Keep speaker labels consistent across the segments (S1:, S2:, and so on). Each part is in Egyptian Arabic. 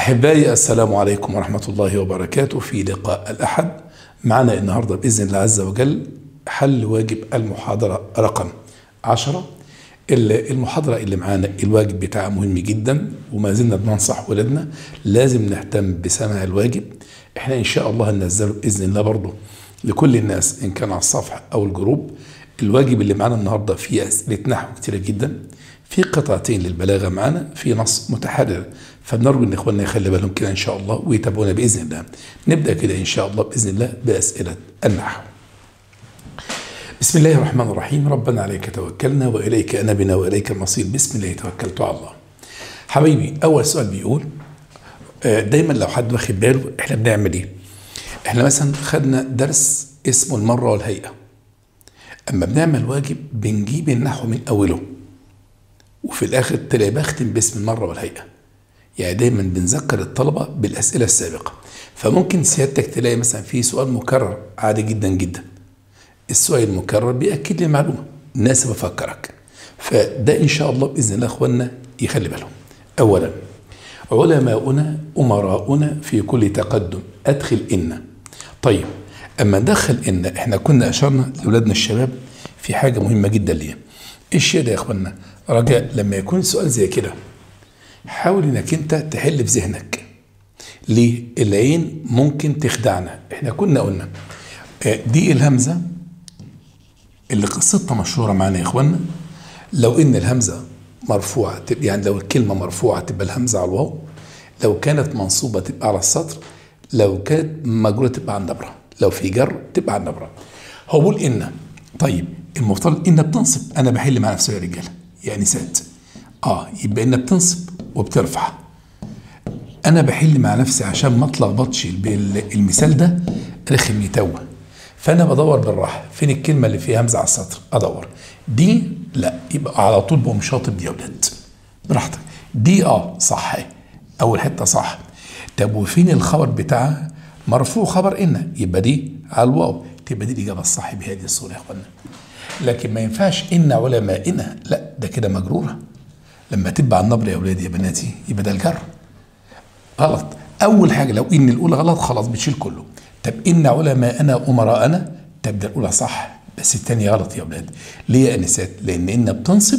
S1: أحبائي السلام عليكم ورحمة الله وبركاته في لقاء الأحد معنا النهاردة بإذن الله عز وجل حل واجب المحاضرة رقم عشرة المحاضرة اللي معانا الواجب بتاعها مهم جدا وما زلنا بننصح ولادنا لازم نهتم بسماع الواجب احنا ان شاء الله هننزله باذن الله برضه لكل الناس ان كان على الصفحه او الجروب الواجب اللي معانا النهارده فيه اسئله نحو كتيره جدا في قطعتين للبلاغه معانا في نص متحرر فبنرجو ان اخواننا يخلي بالهم كده ان شاء الله ويتابعونا باذن الله نبدا كده ان شاء الله باذن الله باسئله النحو بسم الله الرحمن الرحيم ربنا عليك توكلنا واليك انبنا واليك المصير بسم الله توكلت على الله حبيبي اول سؤال بيقول دايما لو حد واخد باله احنا بنعمل ايه احنا مثلا خدنا درس اسمه المره والهيئه اما بنعمل واجب بنجيب النحو من اوله وفي الاخر تلاقي بختم باسم المره والهيئه يعني دايما بنذكر الطلبه بالاسئله السابقه فممكن سيادتك تلاقي مثلا في سؤال مكرر عادي جدا جدا السؤال المكرر بياكد لي المعلومه الناس بفكرك فده ان شاء الله باذن الله اخواننا يخلي بالهم اولا علماؤنا امراؤنا في كل تقدم ادخل ان طيب اما ندخل ان احنا كنا اشرنا لاولادنا الشباب في حاجه مهمه جدا ليه ايش ده يا اخوانا رجاء لما يكون سؤال زي كده حاول انك انت تحل في ذهنك ليه العين ممكن تخدعنا احنا كنا قلنا دي الهمزه اللي قصتها مشهوره معانا يا اخوانا لو ان الهمزه مرفوعه يعني لو الكلمه مرفوعه تبقى الهمزه على الواو لو كانت منصوبه تبقى على السطر لو كانت مجروره تبقى على النبره لو في جر تبقى على النبره هو بقول ان طيب المفترض ان بتنصب انا بحل مع نفسي يا رجاله يا نسات اه يبقى ان بتنصب وبترفع انا بحل مع نفسي عشان ما اتلخبطش المثال ده رخم يتوه فانا بدور بالراحه فين الكلمه اللي فيها همزه على السطر ادور دي لا يبقى على طول بقوم شاطب دي يا ولاد براحتك دي اه صح اول حته صح طب وفين الخبر بتاعها مرفوع خبر ان يبقى دي على الواو تبقى دي الاجابه الصح بهذه الصوره يا اخوانا لكن ما ينفعش ان علمائنا لا ده كده مجروره لما تبقى على النبر يا اولادي يا بناتي يبقى ده الجر غلط اول حاجه لو ان الاولى غلط خلاص بتشيل كله طب ان علماءنا امراءنا تبدا الاولى صح بس الثانيه غلط يا اولاد ليه يا انسات لان ان بتنصب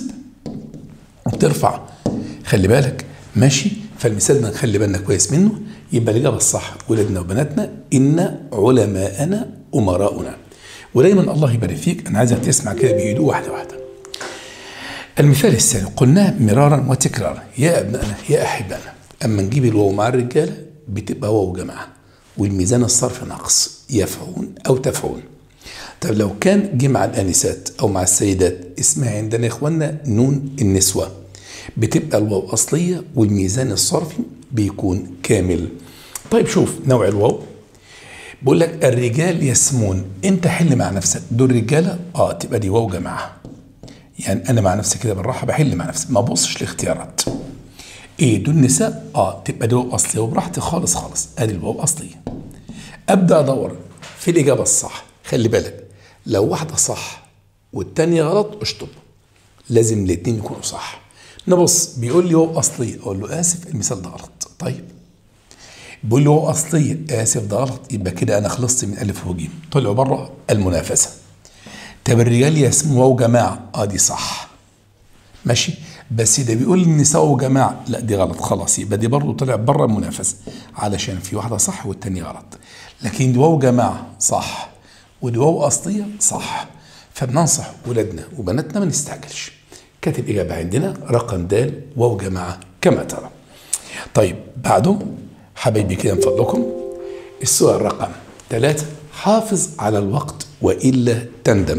S1: وبترفع خلي بالك ماشي فالمثال ده نخلي بالنا كويس منه يبقى الاجابه الصح ولادنا وبناتنا ان علماءنا امراؤنا ودايما الله يبارك فيك انا عايزك تسمع كده بهدوء واحده واحده المثال الثاني قلناه مرارا وتكرارا يا ابنائنا يا احبائنا اما نجيب الواو مع الرجاله بتبقى واو جماعه والميزان الصرف ناقص يفعون او تفعون طب لو كان جه مع الانسات او مع السيدات اسمها عندنا يا اخوانا نون النسوه بتبقى الواو اصليه والميزان الصرفي بيكون كامل طيب شوف نوع الواو بقول لك الرجال يسمون انت حل مع نفسك دول رجاله اه تبقى دي واو جماعه يعني انا مع نفسي كده بالراحه بحل مع نفسي ما ببصش لاختيارات ايه دول نساء اه تبقى دي واو اصليه وبراحتي خالص خالص ادي الواو اصليه ابدا ادور في الاجابه الصح خلي بالك لو واحده صح والتانية غلط اشطب لازم الاتنين يكونوا صح نبص بيقول لي واو اصليه اقول له اسف المثال ده غلط طيب بيقول لي واو اصليه اسف ده غلط يبقى كده انا خلصت من الف وجيم طلعوا بره المنافسه طب الرجال يسموا واو جماعه اه دي صح ماشي بس ده بيقول لي النساء وجماعه لا دي غلط خلاص يبقى دي برضه طلع بره المنافسه علشان في واحده صح والتانية غلط لكن دي واو جماعه صح ودي واو اصليه صح فبننصح ولادنا وبناتنا ما نستعجلش كانت الاجابه عندنا رقم د واو جماعه كما ترى طيب بعده حبايبي كده من فضلكم السؤال رقم ثلاثة حافظ على الوقت وإلا تندم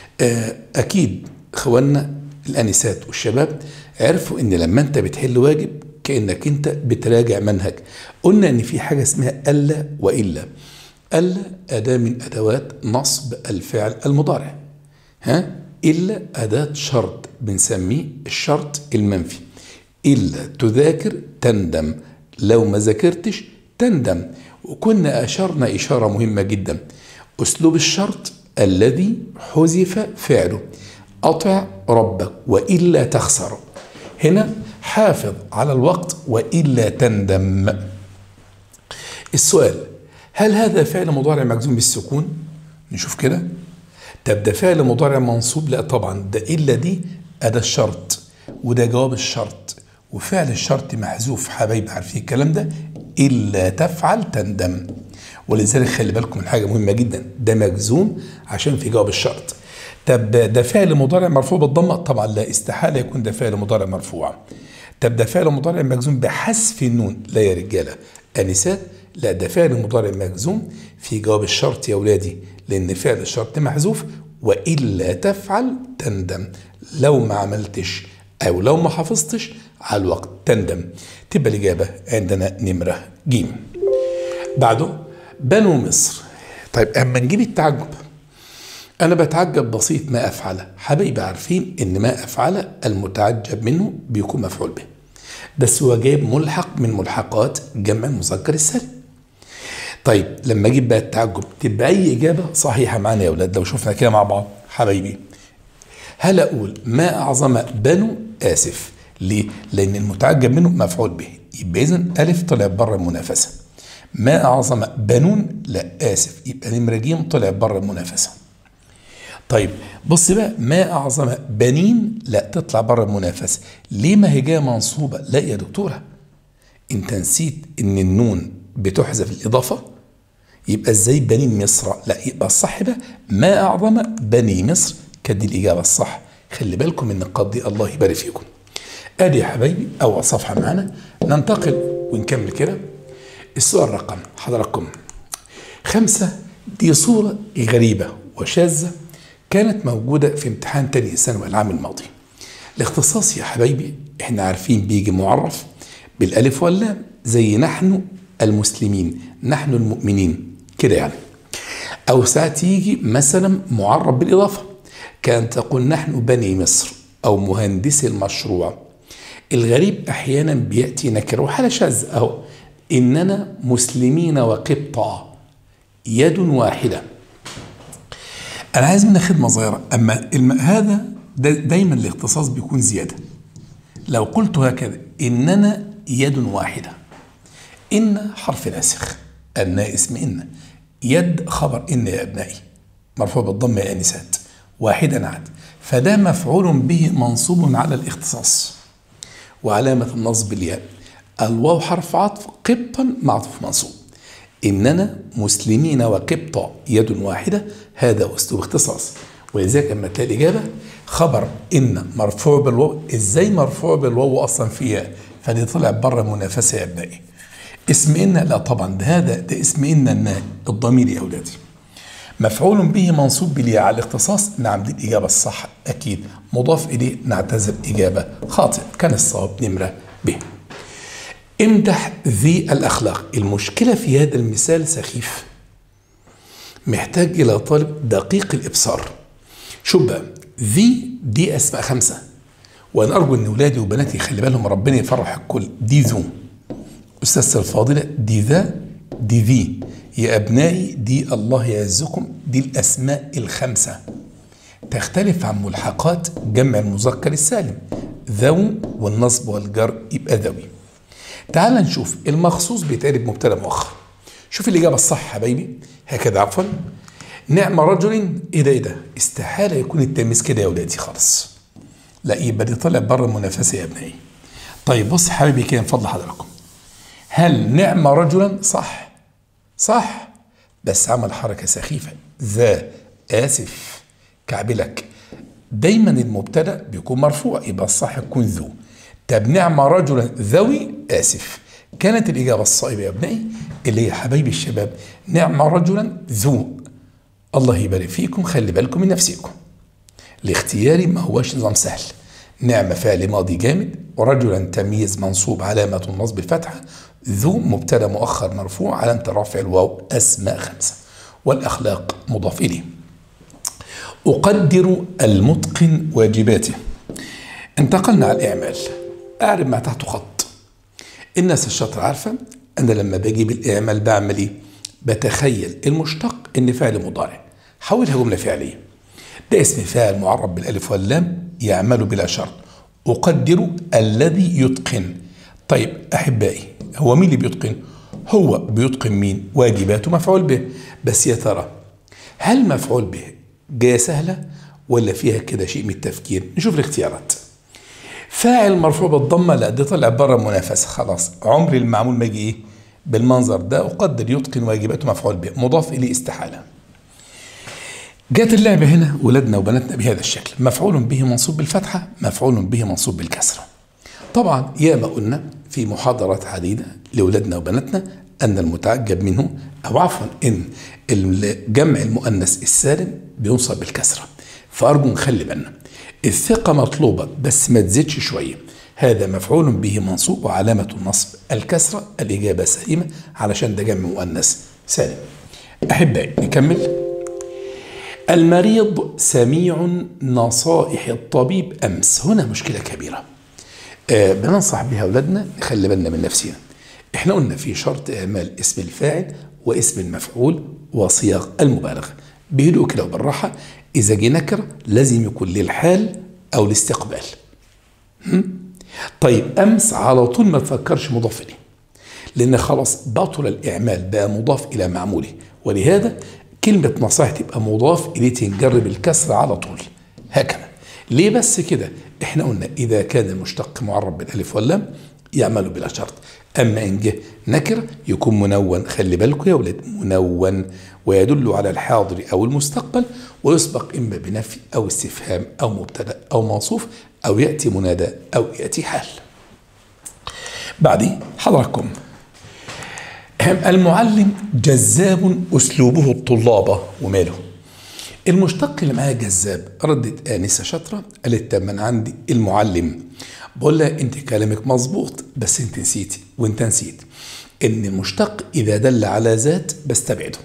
S1: أكيد إخواننا الانسات والشباب عرفوا ان لما انت بتحل واجب كانك انت بتراجع منهج قلنا ان في حاجه اسمها الا والا الا اداه من ادوات نصب الفعل المضارع ها الا اداه شرط بنسميه الشرط المنفي الا تذاكر تندم لو ما ذاكرتش تندم وكنا اشرنا اشاره مهمه جدا اسلوب الشرط الذي حذف فعله أطع ربك وإلا تخسر هنا حافظ على الوقت وإلا تندم السؤال هل هذا فعل مضارع مجزوم بالسكون نشوف كده طب ده فعل مضارع منصوب لا طبعا ده الا دي اداه الشرط وده جواب الشرط وفعل الشرط محذوف حبايب عارفين الكلام ده الا تفعل تندم ولذلك خلي بالكم من حاجه مهمه جدا ده مجزوم عشان في جواب الشرط طب ده فعل مضارع مرفوع بالضمه طبعا لا استحاله يكون ده فعل مضارع مرفوع طب ده فعل مضارع مجزوم بحذف النون لا يا رجاله انسات لا ده فعل مضارع مجزوم في جواب الشرط يا ولادي لان فعل الشرط محذوف والا تفعل تندم لو ما عملتش او لو ما حفظتش على الوقت تندم تبقى الاجابه عندنا نمره ج بعده بنو مصر طيب اما نجيب التعجب انا بتعجب بسيط ما افعل حبايبي عارفين ان ما افعل المتعجب منه بيكون مفعول به بس هو جايب ملحق من ملحقات جمع المذكر السالم طيب لما اجيب بقى التعجب تبقى اي اجابه صحيحه معانا يا اولاد لو شفنا كده مع بعض حبايبي هل اقول ما اعظم بنو اسف ليه؟ لان المتعجب منه مفعول به يبقى اذا الف طلع بره المنافسه ما اعظم بنون لا اسف يبقى نمره ج طلع بره المنافسه طيب بص بقى ما اعظم بنين لا تطلع بره المنافسه ليه ما هي جايه منصوبه لا يا دكتوره انت نسيت ان النون بتحذف الاضافه يبقى ازاي بني مصر لا يبقى الصح بقى ما اعظم بني مصر كانت دي الاجابه الصح خلي بالكم من النقاط دي الله يبارك فيكم ادي يا حبايبي اول صفحه معانا ننتقل ونكمل كده السؤال رقم حضراتكم خمسة دي صورة غريبة وشاذة كانت موجودة في امتحان تاني ثانوي العام الماضي الاختصاص يا حبايبي احنا عارفين بيجي معرف بالالف واللام زي نحن المسلمين نحن المؤمنين كده يعني او ساعات يجي مثلا معرب بالاضافه كان تقول نحن بني مصر او مهندسي المشروع الغريب احيانا بياتي نكره وحاله شاذه اهو اننا مسلمين وقبطا يد واحده انا عايز منك خدمه صغيره اما الم... هذا دا دايما الاختصاص بيكون زياده لو قلت هكذا اننا يد واحده ان حرف ناسخ ان اسم ان يد خبر ان يا ابنائي مرفوع بالضم يا انسات واحدا عاد فده مفعول به منصوب على الاختصاص وعلامة النصب الياء الواو حرف عطف قبطا معطوف منصوب إننا مسلمين وقبطا يد واحدة هذا أسلوب اختصاص ولذلك لما تلاقي الإجابة خبر إن مرفوع بالواو إزاي مرفوع بالواو أصلا في ياء فدي طلع بره المنافسة يا ابنائي اسم إن لا طبعا ده هذا ده اسم إن الناء الضمير يا أولادي مفعول به منصوب بالياء على الاختصاص نعم دي الإجابة الصح أكيد مضاف إليه نعتذر إجابة خاطئ كان الصواب نمرة ب امدح ذي الأخلاق المشكلة في هذا المثال سخيف محتاج إلى طالب دقيق الإبصار شوف بقى ذي دي أسماء خمسة وأنا أرجو أن أولادي وبناتي خلي بالهم ربنا يفرح الكل دي ذو أستاذ الفاضلة دي ذا دي ذي يا أبنائي دي الله يعزكم دي الأسماء الخمسة تختلف عن ملحقات جمع المذكر السالم ذو والنصب والجر يبقى ذوي تعال نشوف المخصوص بيتقلب مبتدا مؤخر شوف الإجابة الصح حبايبي هكذا عفوا نعم رجل ايه ده ايه ده استحالة يكون التمييز كده يا ولادي خالص لا يبقى دي طلع بره المنافسة يا ابنائي طيب بص حبيبي كده من فضل حضراتكم هل نعم رجلا صح صح بس عمل حركة سخيفة ذا آسف كعبلك دايما المبتدا بيكون مرفوع يبقى الصح يكون ذو طب نعم رجلا ذوي آسف كانت الإجابة الصائبة يا ابنائي اللي هي حبايبي الشباب نعم رجلا ذو الله يبارك فيكم خلي بالكم من نفسكم الاختياري ما هوش نظام سهل نعم فعل ماضي جامد ورجلا تمييز منصوب علامة النصب الفتحة ذو مبتدا مؤخر مرفوع علامة رفع الواو أسماء خمسة والأخلاق مضاف إليه أقدر المتقن واجباته انتقلنا على الإعمال أعرف ما تحته خط الناس الشاطرة عارفة أنا لما بجيب الإعمال بعمل إيه؟ بتخيل المشتق إن فعل مضارع حولها جملة فعلية ده اسم فاعل معرب بالألف واللام يعمل بلا شرط أقدر الذي يتقن طيب أحبائي هو مين اللي بيتقن؟ هو بيتقن مين واجباته مفعول به بس يا ترى هل مفعول به جايه سهله ولا فيها كده شيء من التفكير نشوف الاختيارات فاعل مرفوع بالضمه لا دي طلع بره المنافسه خلاص عمري المعمول ما يجي ايه بالمنظر ده اقدر يتقن واجباته مفعول به مضاف اليه استحاله جت اللعبة هنا ولادنا وبناتنا بهذا الشكل مفعول به منصوب بالفتحة مفعول به منصوب بالكسرة طبعا يا ما قلنا في محاضرات عديدة لأولادنا وبناتنا أن المتعجب منه أو عفوا إن الجمع المؤنث السالم بينصب بالكسرة فأرجو نخلي بالنا الثقة مطلوبة بس ما تزيدش شوية هذا مفعول به منصوب وعلامة النصب الكسرة الإجابة سليمة علشان ده جمع مؤنث سالم أحبائي نكمل المريض سميع نصائح الطبيب أمس هنا مشكلة كبيرة آه بننصح بها أولادنا نخلي بالنا من نفسنا احنا قلنا في شرط إعمال اسم الفاعل واسم المفعول وصياغ المبالغة بهدوء كده وبالراحة إذا جه نكر لازم يكون للحال أو الاستقبال طيب أمس على طول ما تفكرش مضاف إليه لأن خلاص بطل الإعمال بقى مضاف إلى معموله ولهذا كلمة نصائح تبقى مضاف إليه تنجر بالكسر على طول هكذا ليه بس كده احنا قلنا إذا كان المشتق معرب بالألف واللام يعمل بلا شرط أما إن جه نكر يكون منون خلي بالكم يا ولاد منون ويدل على الحاضر أو المستقبل ويسبق إما بنفي أو استفهام أو مبتدأ أو موصوف أو يأتي منادى أو يأتي حال بعدين حضراتكم المعلم جذاب أسلوبه الطلابة وماله المشتق اللي معايا جذاب ردت آنسة شاطرة قالت طب من عندي المعلم بقول لها انت كلامك مظبوط بس انت نسيتي وانت نسيت ان المشتق اذا دل على ذات بستبعده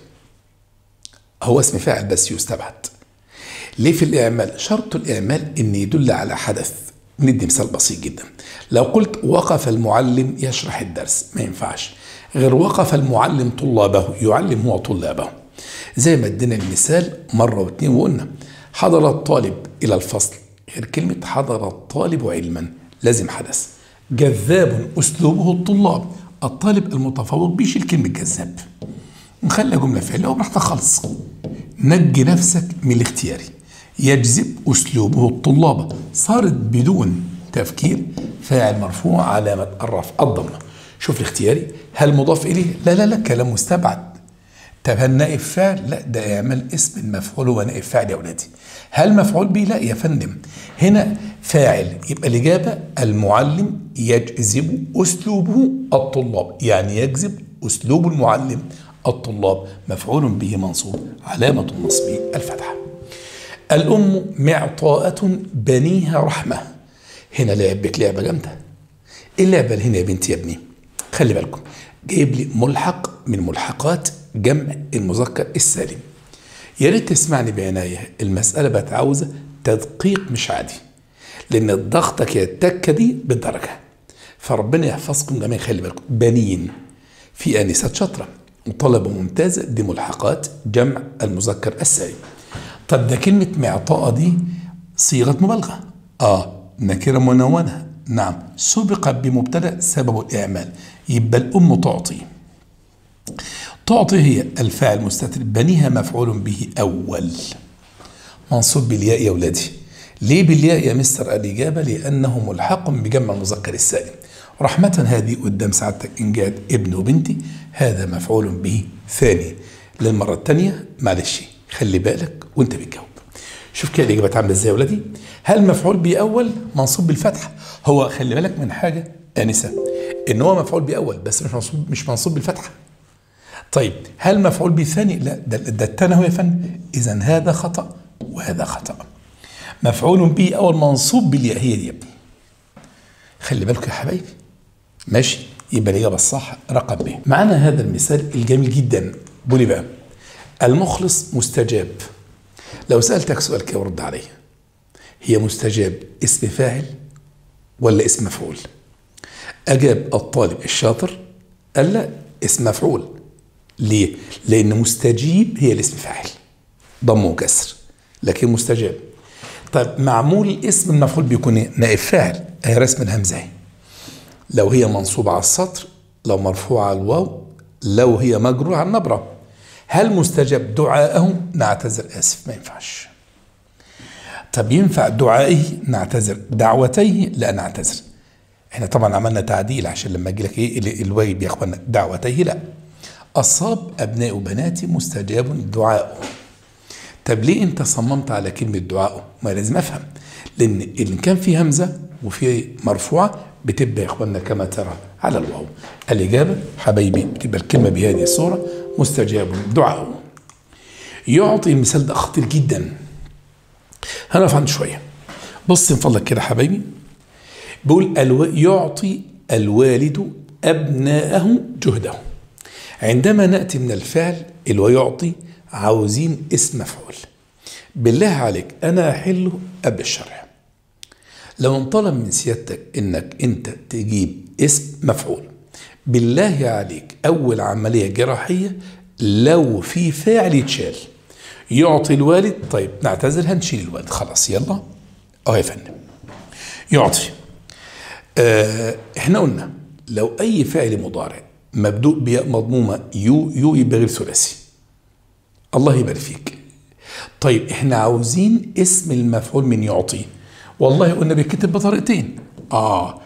S1: هو اسم فاعل بس يستبعد ليه في الاعمال شرط الاعمال ان يدل على حدث ندي مثال بسيط جدا لو قلت وقف المعلم يشرح الدرس ما ينفعش غير وقف المعلم طلابه يعلم هو طلابه زي ما ادينا المثال مرة واثنين وقلنا حضر الطالب إلى الفصل غير كلمة حضر الطالب علما لازم حدث جذاب أسلوبه الطلاب الطالب المتفوق بيشيل كلمة جذاب نخلي جملة فعلية وبراحتك خالص نجي نفسك من الاختياري يجذب أسلوبه الطلاب صارت بدون تفكير فاعل مرفوع علامة الرفع الضمة شوف الاختياري هل مضاف إليه لا لا لا كلام مستبعد طب هل نائب فاعل لا ده يعمل اسم المفعول هو نائب فاعل يا أولادي هل مفعول به لا يا فندم هنا فاعل يبقى الإجابة المعلم يجذب أسلوبه الطلاب يعني يجذب أسلوب المعلم الطلاب مفعول به منصوب علامة النصب الفتحة الأم معطاءة بنيها رحمة هنا لعبت لعبة جامدة ايه اللعبة اللي هنا يا بنتي يا ابني خلي بالكم جايب لي ملحق من ملحقات جمع المذكر السالم يا ريت تسمعني بعناية المسألة بقت عاوزة تدقيق مش عادي لأن ضغطك يا التكة دي بالدرجة فربنا يحفظكم جميعا خلي بالكم بنين في آنسات شاطرة وطلبة ممتازة دي ملحقات جمع المذكر السالم طب ده كلمة معطاء دي صيغة مبالغة اه نكرة منونة نعم سبق بمبتدا سبب الإعمال يبقى الأم تعطي تعطي هي الفاعل مستتر بنيها مفعول به أول منصوب بالياء يا ولادي ليه بالياء يا مستر الإجابة لأنه ملحق بجمع المذكر السالم رحمة هذه قدام سعادتك إن جاءت ابن وبنتي هذا مفعول به ثاني للمرة الثانية معلش خلي بالك وانت بتجاوب شوف كده الإجابة عاملة ازاي يا ولادي هل مفعول به أول منصوب بالفتحة هو خلي بالك من حاجة آنسة إن هو مفعول به أول بس مش منصوب مش منصوب بالفتحة طيب هل مفعول به ثاني لا ده, ده التاني هو يا فندم إذا هذا خطأ وهذا خطأ مفعول به أول منصوب بالياء هي دي يا ابني خلي بالكم يا حبايبي ماشي يبقى الإجابة الصح رقم ب معنا هذا المثال الجميل جدا بولي بقى المخلص مستجاب لو سألتك سؤال كده ورد عليه هي مستجاب اسم فاعل ولا اسم مفعول أجاب الطالب الشاطر قال لا اسم مفعول ليه؟ لأن مستجيب هي الاسم فاعل ضم وكسر لكن مستجاب طيب معمول الاسم المفعول بيكون ايه؟ نائب فاعل هي رسم الهمزة لو هي منصوبة على السطر لو مرفوعة على الواو لو هي مجرورة عن نبرة هل مستجاب دعاءه نعتذر آسف ما ينفعش طب ينفع دعائه نعتذر دعوتيه لا نعتذر احنا طبعا عملنا تعديل عشان لما اجي لك ايه الواجب يا اخوانا دعوتيه لا اصاب ابناء وبناتي مستجاب دعاء طب ليه انت صممت على كلمه دعاء ما لازم افهم لان ان كان في همزه وفي مرفوعه بتبقى يا اخوانا كما ترى على الواو الاجابه حبايبي بتبقى الكلمه بهذه الصوره مستجاب دعاء يعطي المثال ده خطير جدا هنقف عنده شويه بص من فضلك كده حبايبي بيقول الو... يعطي الوالد ابناءه جهده عندما ناتي من الفعل اللي هو يعطي عاوزين اسم مفعول بالله عليك انا احله قبل الشرح لو انطلب من سيادتك انك انت تجيب اسم مفعول بالله عليك اول عمليه جراحيه لو في فاعل يتشال يعطي الوالد طيب نعتذر هنشيل الوالد خلاص يلا اه يا فندم يعطي آه احنا قلنا لو اي فعل مضارع مبدوء بياء مضمومه يو يو يبقى غير ثلاثي الله يبارك فيك طيب احنا عاوزين اسم المفعول من يعطي والله قلنا بيتكتب بطريقتين اه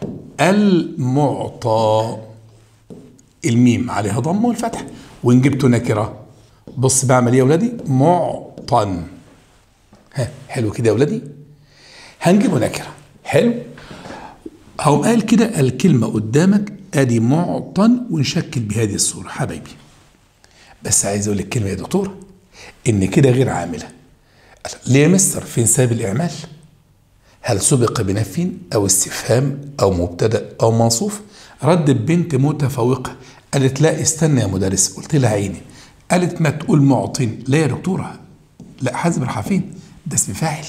S1: المعطى الميم عليها ضمه والفتح وان جبته نكره بص بعمل ايه يا ولادي معطن ها حلو كده يا ولادي هنجيبه نكره حلو هقوم قال كده الكلمه قدامك ادي معطن ونشكل بهذه الصوره حبايبي بس عايز اقول لك كلمه يا دكتور ان كده غير عامله ليه يا مستر فين سبب الاعمال هل سبق بنفي او استفهام او مبتدا او موصوف رد بنت متفوقه قالت لا استنى يا مدرس قلت لها عيني قالت ما تقول معطين لا يا دكتوره لا حازم رحافين ده اسم فاعل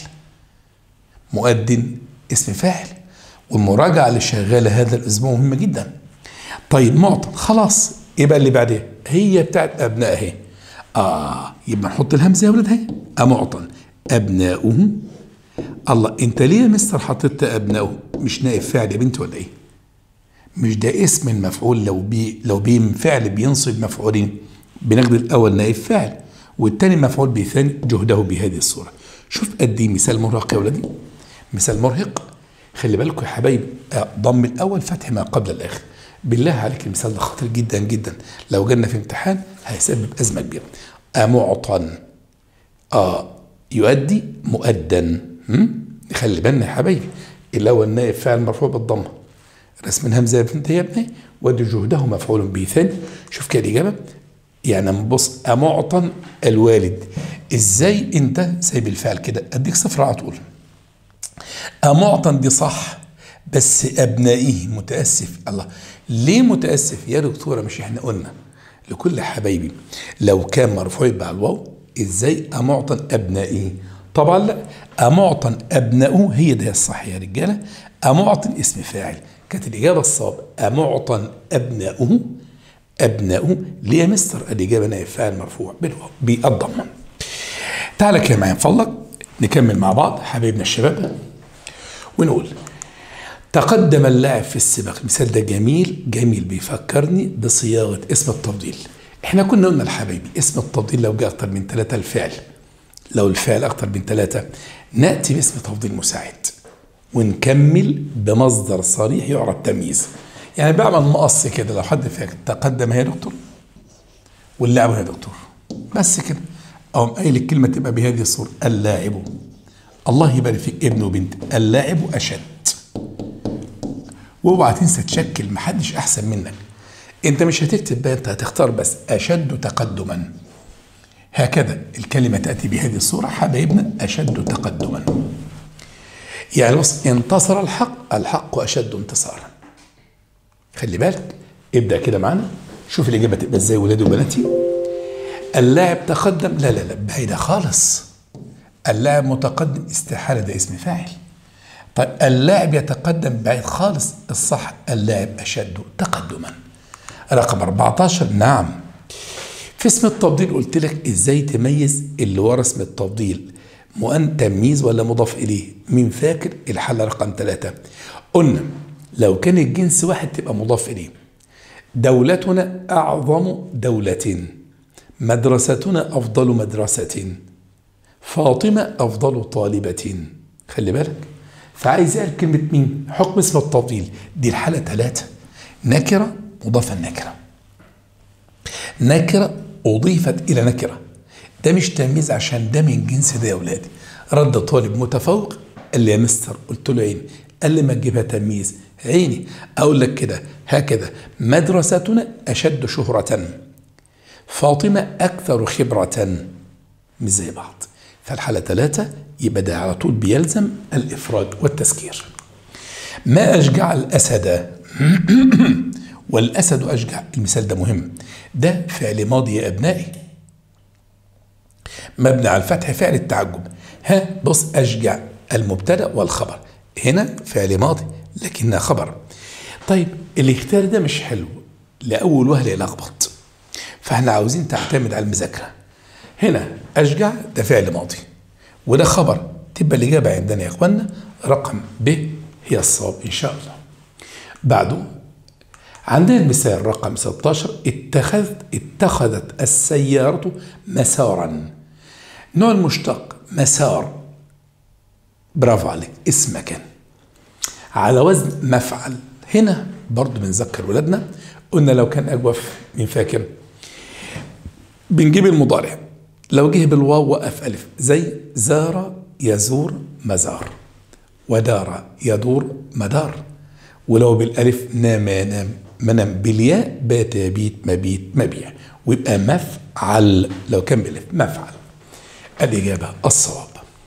S1: مؤذن اسم فاعل والمراجعه اللي شغاله هذا الاسبوع مهمه جدا طيب معطن خلاص يبقى اللي بعدها هي بتاعت ابناء اهي اه يبقى نحط الهمزه يا ولاد اهي امعطن ابناؤه الله انت ليه يا مستر حطيت ابناؤه مش نائب فاعل يا بنت ولا ايه مش ده اسم المفعول لو بي لو بي فعل بينصب مفعولين بناخد الاول نائب فاعل والتاني مفعول به ثاني جهده بهذه الصوره شوف قد ايه مثال مرهق يا ولادي مثال مرهق خلي بالكم يا حبايبي ضم الاول فتح ما قبل الاخر بالله عليك المثال ده خطير جدا جدا لو جالنا في امتحان هيسبب ازمه كبيره امعطن اه يؤدي مؤدن خلي بالنا يا حبايبي الاول نائب فاعل مرفوع بالضمه رسم الهمزه يا بنت يا ابني ودي جهده مفعول به ثاني شوف كده الاجابه يعني بص امعطن الوالد ازاي انت سايب الفعل كده اديك صفر على طول امعطن دي صح بس ابنائه متاسف الله ليه متاسف يا دكتوره مش احنا قلنا لكل حبايبي لو كان مرفوع يبقى على الواو ازاي امعطن ابنائه طبعا لا امعطن ابنائه هي ده الصح يا رجاله امعطن اسم فاعل كانت الاجابه الصواب امعطن ابنائه ابنائه ليه يا مستر الاجابه نائب فاعل مرفوع بالواو بالضمه تعالى كده معايا فضلك نكمل مع بعض حبايبنا الشباب ونقول تقدم اللاعب في السباق المثال ده جميل جميل بيفكرني بصياغه اسم التفضيل احنا كنا قلنا لحبايبي اسم التفضيل لو جاء اكتر من ثلاثه الفعل لو الفعل اكتر من ثلاثه ناتي باسم تفضيل مساعد ونكمل بمصدر صريح يعرف تمييز يعني بعمل مقص كده لو حد فاكر تقدم هي دكتور واللاعب هي دكتور بس كده او قايل الكلمه تبقى بهذه الصوره اللاعب الله يبارك فيك ابن وبنت اللاعب اشد واوعى تنسى تشكل محدش احسن منك انت مش هتكتب بقى انت هتختار بس اشد تقدما هكذا الكلمه تاتي بهذه الصوره حبايبنا اشد تقدما يعني بص انتصر الحق الحق اشد انتصارا خلي بالك ابدا كده معانا شوف الاجابه تبقى ازاي ولادي وبناتي اللاعب تقدم لا لا لا بعيده خالص اللاعب متقدم استحاله ده اسم فاعل طيب اللاعب يتقدم بعيد خالص الصح اللاعب اشد تقدما رقم 14 نعم في اسم التفضيل قلت لك ازاي تميز اللي ورا اسم التفضيل مؤن تمييز ولا مضاف اليه مين فاكر الحل رقم ثلاثة قلنا لو كان الجنس واحد تبقى مضاف اليه دولتنا أعظم دولة مدرستنا أفضل مدرسة فاطمة أفضل طالبة خلي بالك فعايز يعرف كلمة مين حكم اسم التفضيل دي الحالة ثلاثة نكرة مضافة النكرة نكرة أضيفت إلى نكرة ده مش تمييز عشان ده من جنس ده يا أولادي رد طالب متفوق قال لي يا مستر قلت له عيني قال لي ما تجيبها تمييز عيني أقول لك كده هكذا مدرستنا أشد شهرة فاطمة أكثر خبرة مش زي بعض فالحالة ثلاثة يبقى ده على طول بيلزم الإفراد والتذكير ما أشجع الأسد والأسد أشجع المثال ده مهم ده فعل ماضي يا أبنائي مبني على الفتح فعل التعجب ها بص أشجع المبتدأ والخبر هنا فعل ماضي لكنها خبر طيب الاختيار ده مش حلو لأول وهلة يلخبط فاحنا عاوزين تعتمد على المذاكرة هنا أشجع ده فعل ماضي وده خبر تبقى الإجابة عندنا يا إخوانا رقم ب هي الصواب إن شاء الله بعده عندنا المثال رقم 16 اتخذت اتخذت السيارة مسارا نوع المشتق مسار برافو عليك اسم مكان على وزن مفعل هنا برضو بنذكر ولادنا قلنا لو كان أجوف مين فاكر بنجيب المضارع لو جه بالواو وقف ألف زي زار يزور مزار ودار يدور مدار ولو بالألف نام ينام منام بالياء بات يبيت مبيت مبيع ويبقى مفعل لو كان بالألف مفعل الإجابة الصواب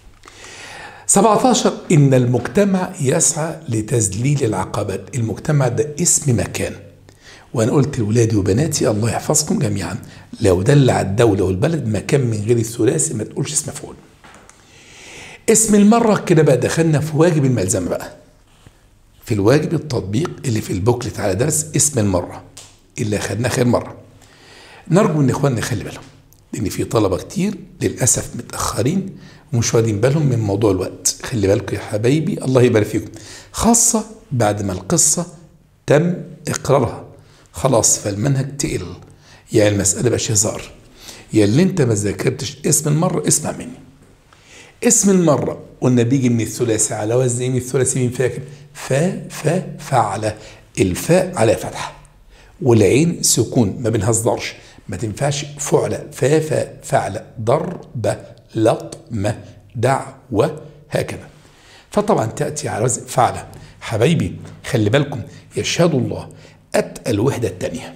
S1: 17 إن المجتمع يسعى لتذليل العقبات المجتمع ده اسم مكان وأنا قلت لولادي وبناتي الله يحفظكم جميعا لو دل على الدولة والبلد مكان من غير الثلاثي ما تقولش اسم مفعول اسم المرة كده بقى دخلنا في واجب الملزمة بقى في الواجب التطبيق اللي في البوكلت على درس اسم المرة اللي أخدناه خير مرة نرجو إن إخواننا يخلي بالهم لأن في طلبة كتير للأسف متأخرين ومش واخدين بالهم من موضوع الوقت خلي بالكم يا حبايبي الله يبارك فيكم خاصة بعد ما القصة تم إقرارها خلاص فالمنهج تقل يعني المسألة بقاش هزار يا اللي انت ما ذاكرتش اسم المرة اسمع مني اسم المرة قلنا بيجي من الثلاثي على وزن ايه من الثلاثي مين فاكر فا فا فعل الفاء على فتحة والعين سكون ما بنهزرش ما تنفعش فعل فا فا فعل ضرب لطم دعوة هكذا فطبعا تأتي على وزن فعل حبايبي خلي بالكم يشهد الله أتى الوحدة الثانية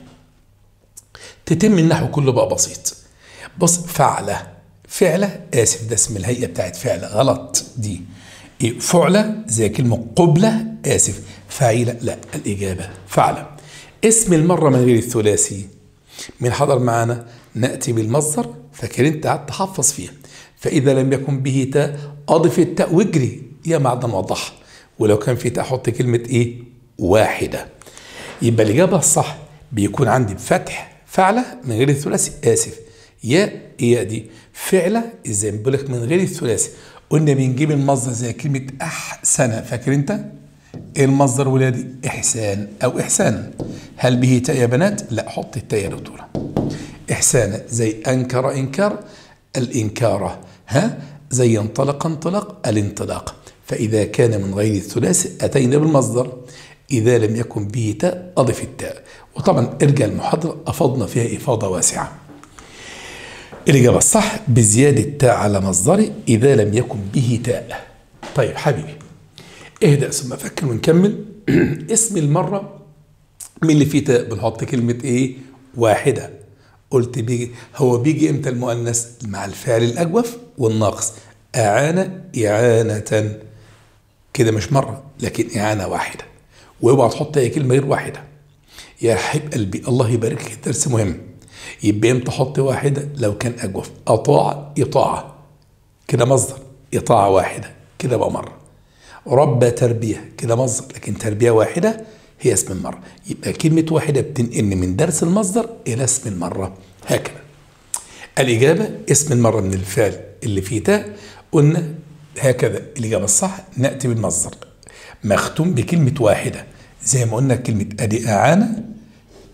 S1: تتم النحو كله بقى بسيط بص فعلة فعلة آسف ده اسم الهيئة بتاعت فعلة غلط دي إيه فعلة زي كلمة قبلة آسف فاعلة لا الإجابة فعلة اسم المرة من غير الثلاثي من حضر معنا نأتي بالمصدر فاكر انت قعدت تحفظ فيها فإذا لم يكن به تاء أضف التاء واجري يا معدن وضح ولو كان في تاء حط كلمة إيه واحدة يبقى الإجابة الصح بيكون عندي بفتح فعلة من غير الثلاثي آسف يا يا دي فعلة زي ما بقول لك من غير الثلاثي قلنا بنجيب المصدر زي كلمة أحسن فاكر أنت؟ إيه المصدر ولادي؟ إحسان أو إحسانا هل به تاء يا بنات؟ لا حط التاء يا دكتورة إحسانا زي أنكر إنكار الإنكار ها زي انطلق انطلاق الانطلاق فإذا كان من غير الثلاثي أتينا بالمصدر إذا لم يكن به تاء أضف التاء وطبعا ارجع المحاضرة أفضنا فيها إفاضة واسعة الإجابة الصح بزيادة تاء على مصدره إذا لم يكن به تاء طيب حبيبي اهدأ ثم فكر ونكمل اسم المرة من اللي فيه تاء بنحط كلمة إيه واحدة قلت بيجي هو بيجي امتى المؤنث مع الفعل الأجوف والناقص أعان إعانة كده مش مرة لكن إعانة واحدة واوعى تحط أي كلمة غير واحدة يا حبيب قلبي الله يبارك لك درس مهم يبقى امتى احط واحدة لو كان أجوف أطاع إطاعة كده مصدر إطاعة واحدة كده بقى مرة رب تربية كده مصدر لكن تربية واحدة هي اسم المرة يبقى كلمة واحدة بتنقلني من درس المصدر إلى اسم المرة هكذا الإجابة اسم المرة من الفعل اللي فيه تاء قلنا هكذا الإجابة الصح نأتي بالمصدر مختوم بكلمة واحدة زي ما قلنا كلمة أدي أعانة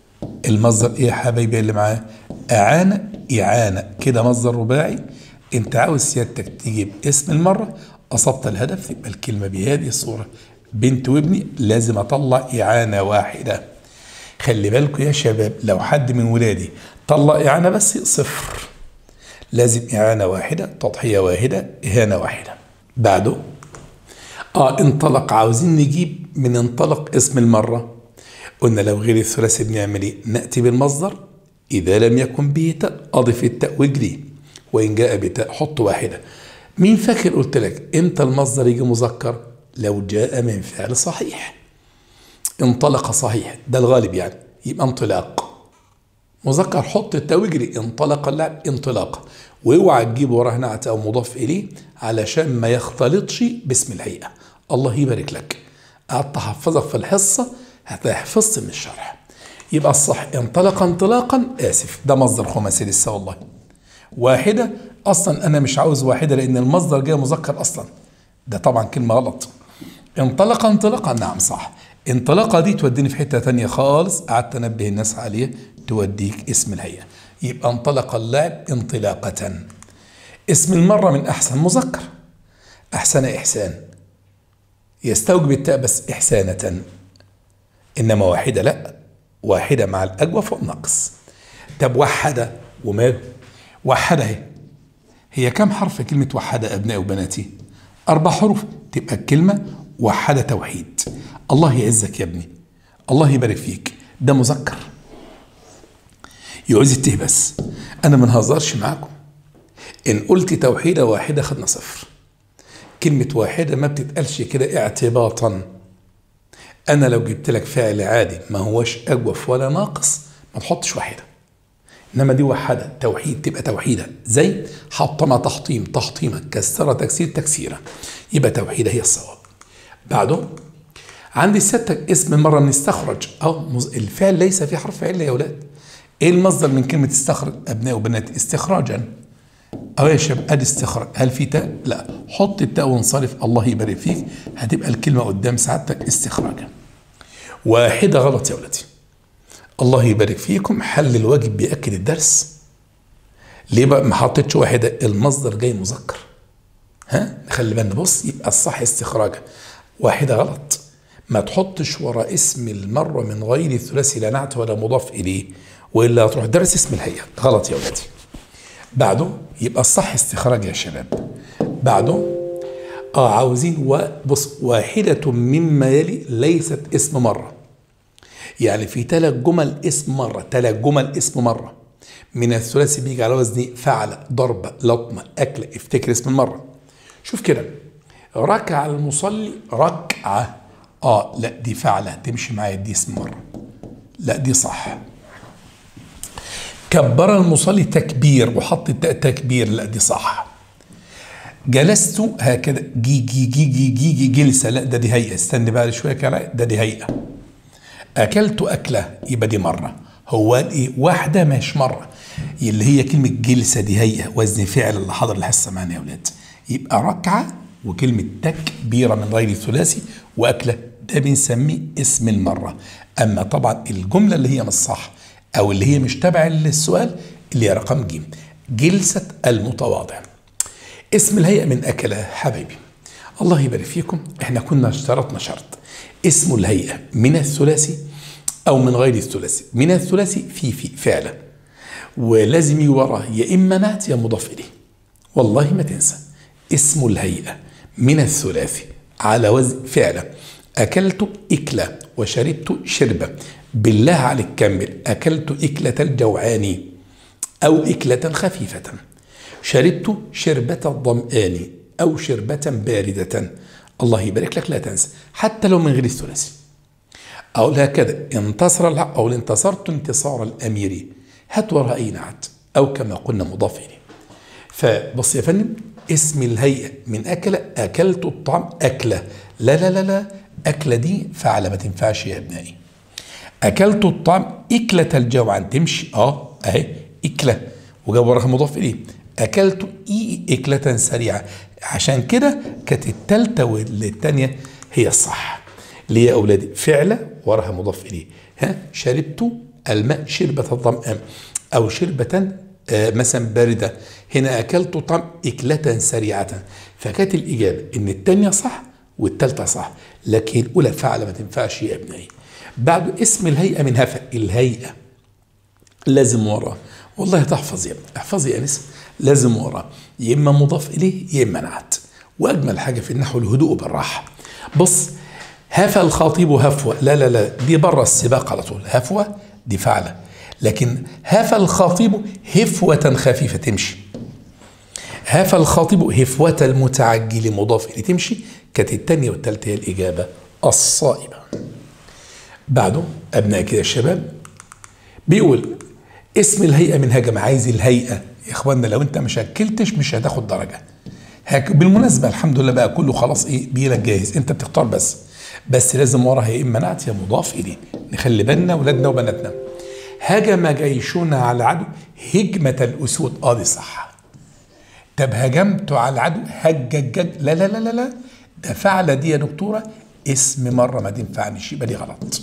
S1: المصدر ايه يا حبايبي اللي معاه اعانه اعانه كده مصدر رباعي انت عاوز سيادتك تجيب اسم المره اصبت الهدف يبقى الكلمه بهذه الصوره بنت وابني لازم اطلع اعانه واحده خلي بالكم يا شباب لو حد من ولادي طلع اعانه بس صفر لازم اعانه واحده تضحيه واحده اهانه واحده بعده اه انطلق عاوزين نجيب من انطلق اسم المره قلنا لو غير الثلاثي بنعمل ايه؟ ناتي بالمصدر اذا لم يكن به تاء اضف التاء واجري وان جاء بتاء حط واحده مين فاكر قلت لك امتى المصدر يجي مذكر؟ لو جاء من فعل صحيح انطلق صحيح ده الغالب يعني يبقى انطلاق مذكر حط التاء واجري انطلق اللاعب انطلاقه واوعى تجيب وراه نعت او مضاف اليه علشان ما يختلطش باسم الهيئه الله يبارك لك قعدت احفظك في الحصه هتلاقي حفظت من الشرح يبقى الصح انطلق انطلاقا اسف ده مصدر خماسي لسه والله واحده اصلا انا مش عاوز واحده لان المصدر جاي مذكر اصلا ده طبعا كلمه غلط انطلق انطلاقا نعم صح انطلاقه دي توديني في حته تانية خالص قعدت انبه الناس عليه توديك اسم الهيئه يبقى انطلق اللاعب انطلاقه اسم المره من احسن مذكر احسن احسان يستوجب التاء بس احسانه انما واحده لا واحده مع الاجوف والنقص طب وحده وماله وحده اهي هي كم حرف كلمه وحده ابنائي وبناتي اربع حروف تبقى الكلمه وحده توحيد الله يعزك يا ابني الله يبارك فيك ده مذكر يعوز الته بس انا ما نهزرش معاكم ان قلت توحيده واحده خدنا صفر كلمه واحده ما بتتقالش كده اعتباطا انا لو جبت لك فعل عادي ما هوش اجوف ولا ناقص ما تحطش واحده انما دي وحده توحيد تبقى توحيده زي حطم تحطيم تحطيما كسر تكسير تكسيره يبقى توحيده هي الصواب بعده عندي سيادتك اسم مره من استخرج او الفعل ليس في حرف عله يا اولاد ايه المصدر من كلمه استخرج ابناء وبنات استخراجا او يا شباب ادي استخراج هل في تاء لا حط التاء وانصرف الله يبارك فيك هتبقى الكلمه قدام سعادتك استخراجا واحده غلط يا ولدي الله يبارك فيكم حل الواجب بياكد الدرس ليه بقى ما حطيتش واحده المصدر جاي مذكر ها خلي بالنا بص يبقى الصح استخراجا واحده غلط ما تحطش ورا اسم المره من غير الثلاثي لا نعت ولا مضاف اليه والا هتروح درس اسم الهيئه غلط يا ولدي بعده يبقى الصح استخراج يا شباب بعده اه عاوزين و... بص واحدة مما يلي ليست اسم مرة يعني في ثلاث جمل اسم مرة ثلاث جمل اسم مرة من الثلاثي بيجي على وزن فعل ضرب لطمة أكل افتكر اسم المرة شوف كده ركع المصلي ركعة اه لا دي فعلة تمشي معايا دي اسم مرة لا دي صح كبر المصلي تكبير وحط التاء تكبير لا دي صح جلست هكذا جي جي جي جي جي, جي جلسة لا ده دي هيئة استني بقى شوية كده ده دي هيئة أكلت أكلة يبقى دي مرة هو إيه واحدة مش مرة اللي هي كلمة جلسة دي هيئة وزن فعل اللي حضر الحصة معانا يا ولاد يبقى ركعة وكلمة تكبيرة من غير الثلاثي وأكلة ده بنسميه اسم المرة أما طبعا الجملة اللي هي مش صح أو اللي هي مش تابعة للسؤال اللي هي رقم ج جلسة المتواضع اسم الهيئة من أكلة حبايبي الله يبارك فيكم احنا كنا اشترطنا شرط اسم الهيئة من الثلاثي أو من غير الثلاثي من الثلاثي في في فعلا ولازم يجي وراه يا إما نعت يا مضاف إليه والله ما تنسى اسم الهيئة من الثلاثي على وزن فعلا أكلت إكلة وشربت شربة بالله عليك كمل أكلت إكلة الجوعان أو إكلة خفيفة شربت شربة الظمآن أو شربة باردة الله يبارك لك لا تنسى حتى لو من غير الثلاثي أو هكذا انتصر الحق أو انتصرت انتصار الأمير هات وراء أي نعت أو كما قلنا مضاف إليه فبص يا فندم اسم الهيئة من أكل أكلت الطعام أكلة لا لا لا لا أكلة دي فعل ما تنفعش يا أبنائي أكلت الطعام إكلة الجوعان تمشي أه أهي إكلة وجاب وراها مضاف إليه أكلت إي إكلة سريعة عشان كده كانت التالتة والتانية هي الصح ليه يا أولادي فعلة وراها مضاف إليه ها شربت الماء شربة الظمآن أو شربة آه، مثلا باردة هنا أكلت طعم إكلة سريعة فكانت الإجابة إن الثانية صح والثالثة صح لكن الأولى فعل ما تنفعش يا ابني بعد اسم الهيئة من هفا الهيئة لازم وراه والله تحفظ يا ابني احفظي يا انس لازم وراه يا اما مضاف اليه يا اما نعت واجمل حاجه في النحو الهدوء بالراحه بص هفى الخاطب هفوه لا لا لا دي بره السباق على طول هفوه دي فعله لكن هفى الخاطب هفوه خفيفه تمشي هفى الخاطب هفوة المتعجل مضاف إليه تمشي كانت الثانية والثالثة هي الإجابة الصائبة بعده أبناء كده الشباب بيقول اسم الهيئة من هجم عايز الهيئة يا إخوانا لو أنت ما شكلتش مش هتاخد درجة هك بالمناسبة الحمد لله بقى كله خلاص إيه بيلك جاهز أنت بتختار بس بس لازم وراها يا إما نعت يا مضاف إليه نخلي بالنا ولادنا وبناتنا هجم جيشنا على العدو هجمة الأسود آه دي صح طب هجمت على العدو هججج لا لا لا لا لا ده فعل دي يا دكتورة اسم مرة ما تنفعنيش يبقى دي غلط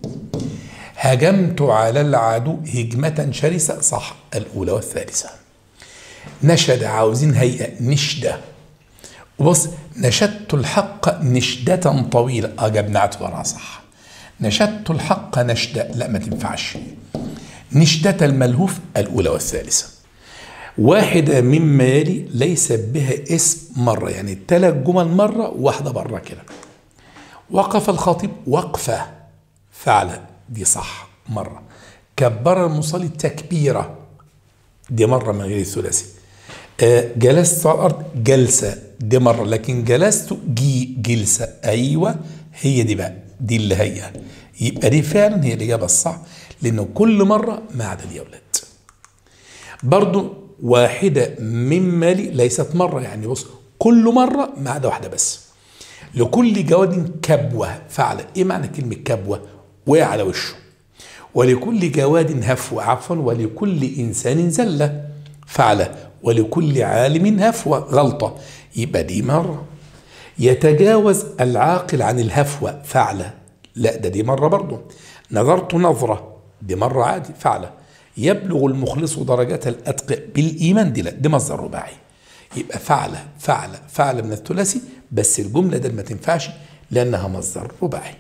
S1: هجمت على العدو هجمة شرسة صح الأولى والثالثة نشد عاوزين هيئة نشدة وبص نشدت الحق نشدة طويلة أجبنا اعتبارها صح نشدت الحق نشدة لا ما تنفعش نشدة الملهوف الأولى والثالثة واحدة مما يلي ليس بها اسم مرة يعني ثلاث جمل مرة واحدة بره كده وقف الخطيب وقفة فعلا دي صح مرة كبر المصلي تكبيرة دي مرة من غير الثلاثي آه جلست على الأرض جلسة دي مرة لكن جلست جي جلسة أيوة هي دي بقى دي اللي هي يبقى دي فعلا هي الإجابة الصح لأنه كل مرة ما عدا دي يا أولاد برضو واحدة مما لي ليست مرة يعني بص كل مرة ما عدا واحدة بس لكل جواد كبوة فعل ايه معنى كلمة كبوة وقع على وشه ولكل جواد هفوة عفوا ولكل إنسان زلة فعل ولكل عالم هفوة غلطة يبقى دي مرة يتجاوز العاقل عن الهفوة فعل لا ده دي مرة برضه نظرت نظرة دي مرة عادي فعل يبلغ المخلص درجات الأتقى بالإيمان دي لا دي مصدر رباعي يبقى فعل فعل فعل من الثلاثي بس الجملة ده ما تنفعش لأنها مصدر رباعي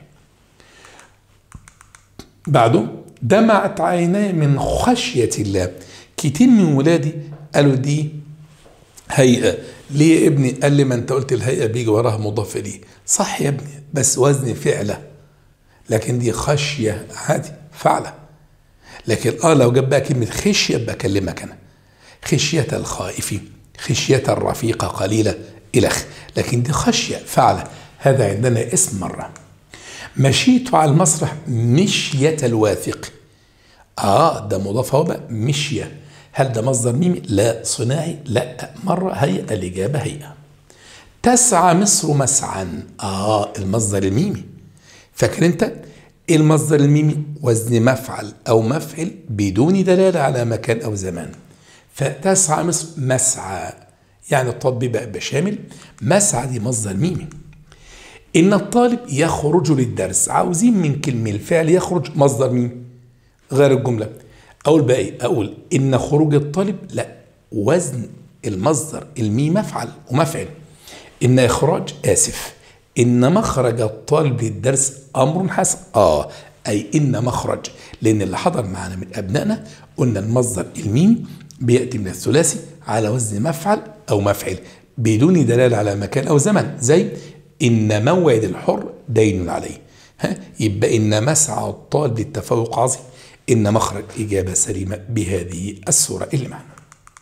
S1: بعده دمعت عيناي من خشية الله كتير من ولادي قالوا دي هيئة ليه يا ابني قال لي ما انت قلت الهيئة بيجي وراها مضاف إليه صح يا ابني بس وزن فعلة لكن دي خشية عادي فعلة لكن اه لو جاب بقى كلمة خشية بكلمك أنا خشية الخائف خشية الرفيقة قليلة إلخ لكن دي خشية فعلة هذا عندنا اسم مرة مشيت على المسرح مشية الواثق اه ده مضاف اهو بقى مشية هل ده مصدر ميمي؟ لا صناعي لا مرة هيئة الإجابة هيئة تسعى مصر مسعا اه المصدر الميمي فاكر انت المصدر الميمي وزن مفعل او مفعل بدون دلاله على مكان او زمان فتسعى مصر مسعى يعني التطبيق بقى بشامل مسعى دي مصدر ميمي ان الطالب يخرج للدرس عاوزين من كلمه الفعل يخرج مصدر ميمي غير الجمله اقول بقى ايه اقول ان خروج الطالب لا وزن المصدر الميم مفعل ومفعل ان اخراج اسف ان مخرج الطالب للدرس امر حسن اه اي ان مخرج لان اللي حضر معنا من ابنائنا قلنا المصدر الميم بياتي من الثلاثي على وزن مفعل او مفعل بدون دلاله على مكان او زمن زي ان موعد الحر دين عليه ها يبقى ان مسعى الطالب للتفوق عظيم ان مخرج اجابه سليمه بهذه الصوره اللي معنا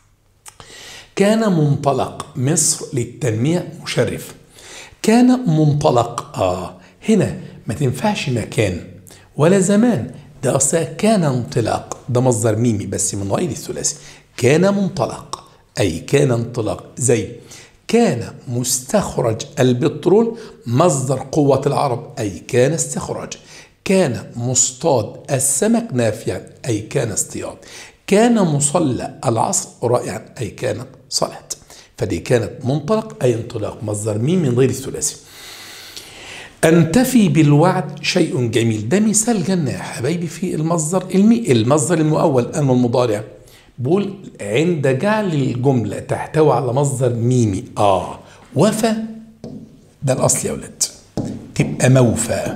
S1: كان منطلق مصر للتنميه مشرف كان منطلق اه هنا ما تنفعش مكان ولا زمان ده اصلا كان انطلاق ده مصدر ميمي بس من غير الثلاثي كان منطلق اي كان انطلاق زي كان مستخرج البترول مصدر قوة العرب أي كان استخراج كان مصطاد السمك نافعا أي كان اصطياد كان مصلى العصر رائعا أي كانت صلاة فدي كانت منطلق أي انطلاق مصدر ميم من غير الثلاثي أنتفي بالوعد شيء جميل ده مثال جنة يا حبايبي في المصدر المي المصدر المؤول أن المضارع بقول عند جعل الجملة تحتوي على مصدر ميمي آه وفى ده الأصل يا ولاد تبقى موفى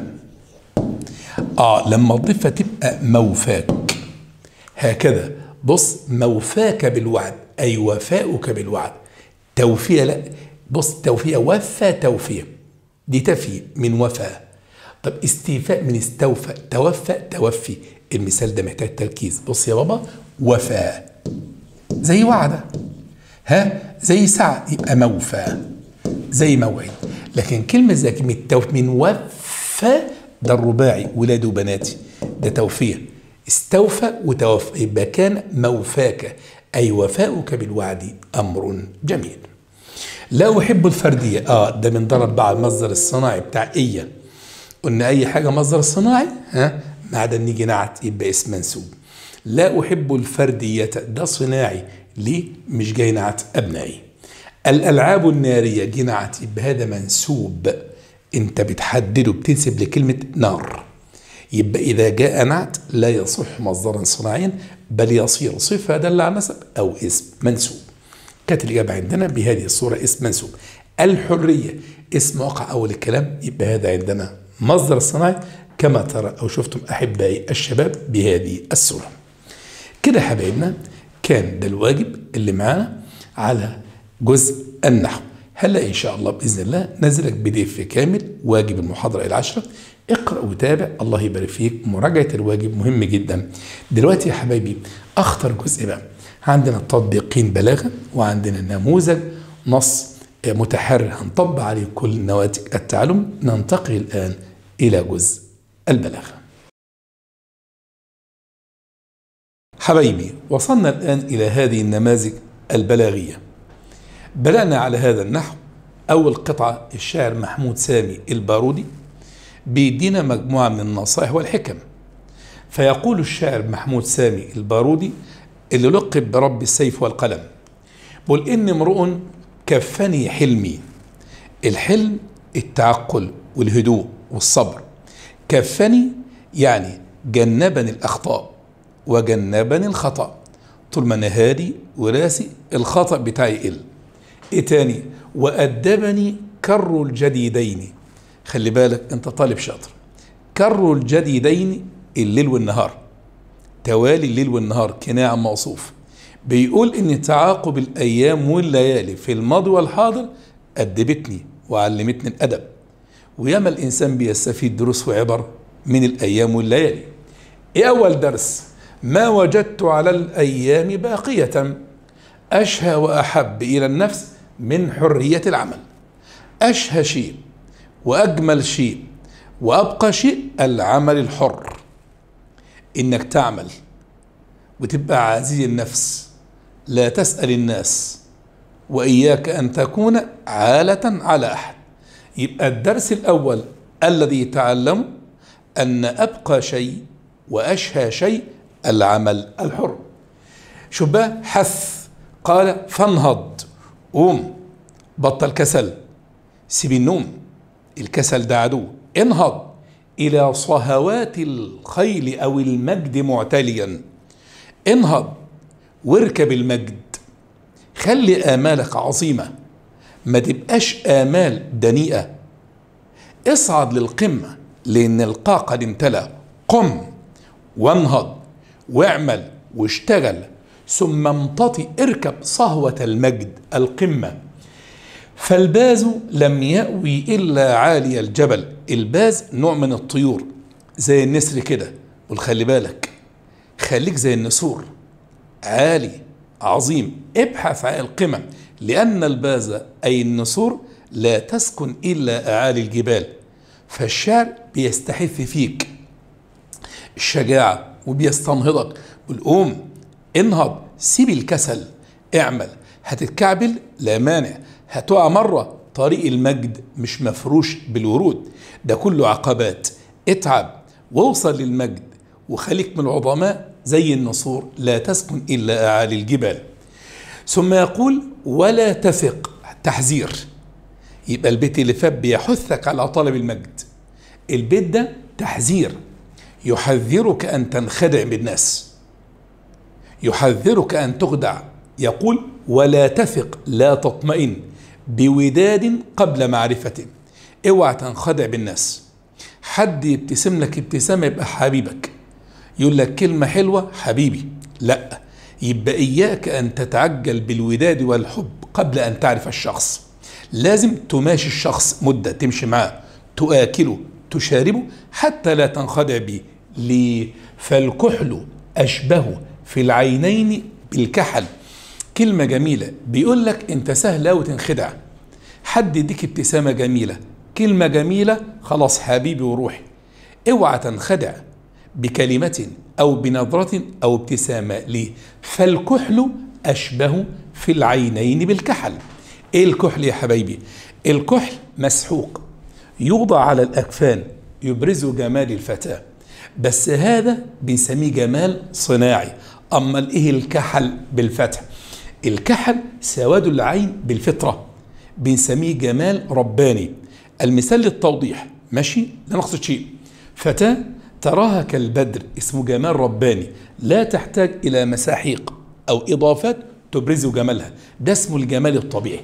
S1: آه لما تضيفها تبقى موفاك هكذا بص موفاك بالوعد أي وفاؤك بالوعد توفية لا بص توفية وفى توفية دي تفي من وفى طب استيفاء من استوفى توفى توفي المثال ده محتاج تركيز بص يا بابا وفى زي وعد ها زي ساعة يبقى موفى زي موعد لكن كلمة زي كلمة توفي من وفى ده الرباعي ولادي وبناتي ده توفية استوفى وتوفى يبقى كان موفاك أي وفاؤك بالوعد أمر جميل لا أحب الفردية آه ده من ضرب بقى المصدر الصناعي بتاع إيا قلنا أي حاجة مصدر صناعي ها ما عدا نيجي نعت يبقى اسم منسوب لا أحب الفردية ده صناعي ليه مش جاي نعت أبنائي الألعاب النارية جه نعت يبقى هذا منسوب أنت بتحدده بتنسب لكلمة نار يبقى إذا جاء نعت لا يصح مصدرا صناعيا بل يصير صفة دل على نسب أو اسم منسوب كانت الإجابة عندنا بهذه الصورة اسم منسوب الحرية اسم وقع أول الكلام يبقى هذا عندنا مصدر الصناعي كما ترى أو شفتم أحبائي الشباب بهذه الصورة كده حبايبنا كان ده الواجب اللي معانا على جزء النحو هلا إن شاء الله بإذن الله نزلك بي في كامل واجب المحاضرة العشرة اقرأ وتابع الله يبارك فيك مراجعة الواجب مهم جدا دلوقتي يا حبايبي أخطر جزء بقى عندنا التطبيقين بلاغة وعندنا نموذج نص متحرر هنطبق عليه كل نواتج التعلم ننتقل الآن إلى جزء البلاغة حبايبي وصلنا الآن إلى هذه النماذج البلاغية بدأنا على هذا النحو أول قطعة الشاعر محمود سامي البارودي بيدينا مجموعة من النصائح والحكم فيقول الشاعر محمود سامي البارودي اللي لقب برب السيف والقلم بقول إن امرؤ كفني حلمي الحلم التعقل والهدوء والصبر كفني يعني جنبني الأخطاء وجنبني الخطأ طول ما أنا هادي وراسي الخطأ بتاعي يقل إيه تاني وأدبني كر الجديدين خلي بالك أنت طالب شاطر كر الجديدين الليل والنهار توالي الليل والنهار كناية عن موصوف بيقول ان تعاقب الايام والليالي في الماضي والحاضر ادبتني وعلمتني الادب وياما الانسان بيستفيد دروس وعبر من الايام والليالي ايه اول درس ما وجدت على الايام باقيه اشهى واحب الى النفس من حريه العمل اشهى شيء واجمل شيء وابقى شيء العمل الحر انك تعمل وتبقى عزيز النفس لا تسأل الناس وإياك أن تكون عالة على أحد يبقى الدرس الأول الذي تعلم أن أبقى شيء وأشهى شيء العمل الحر شوف بقى حث قال فانهض قوم بطل كسل سيب النوم الكسل ده عدو انهض إلى صهوات الخيل أو المجد معتليا انهض واركب المجد خلي آمالك عظيمة ما تبقاش آمال دنيئة اصعد للقمة لأن القاع قد امتلأ قم وانهض واعمل واشتغل ثم امتطي اركب صهوة المجد القمة فالباز لم يأوي إلا عالي الجبل الباز نوع من الطيور زي النسر كده والخلي بالك خليك زي النسور عالي عظيم ابحث عن القمم لأن الباز أي النسور لا تسكن إلا أعالي الجبال فالشعر بيستحث فيك الشجاعة وبيستنهضك والقوم انهض سيب الكسل اعمل هتتكعبل لا مانع هتقع مرة طريق المجد مش مفروش بالورود ده كله عقبات اتعب واوصل للمجد وخليك من العظماء زي النسور لا تسكن إلا أعالي الجبال ثم يقول ولا تثق تحذير يبقى البيت اللي فات بيحثك على طلب المجد البيت ده تحذير يحذرك أن تنخدع بالناس يحذرك أن تخدع يقول ولا تثق لا تطمئن بوداد قبل معرفة اوعى تنخدع بالناس حد يبتسم لك ابتسامة يبقى حبيبك يقول لك كلمة حلوة حبيبي لا يبقى إياك أن تتعجل بالوداد والحب قبل أن تعرف الشخص لازم تماشي الشخص مدة تمشي معاه تآكله تشاربه حتى لا تنخدع به ليه؟ فالكحل أشبه في العينين بالكحل كلمة جميلة بيقول لك أنت سهل أوي تنخدع حد يديك ابتسامة جميلة كلمة جميلة خلاص حبيبي وروحي اوعى تنخدع بكلمة أو بنظرة أو ابتسامة ليه فالكحل أشبه في العينين بالكحل إيه الكحل يا حبايبي الكحل مسحوق يوضع على الأكفان يبرز جمال الفتاة بس هذا بنسميه جمال صناعي أما الإيه الكحل بالفتح الكحل سواد العين بالفطرة بنسميه جمال رباني المثال للتوضيح ماشي لا نقصد شيء فتاة تراها كالبدر اسمه جمال رباني لا تحتاج إلى مساحيق أو إضافات تبرز جمالها ده اسمه الجمال الطبيعي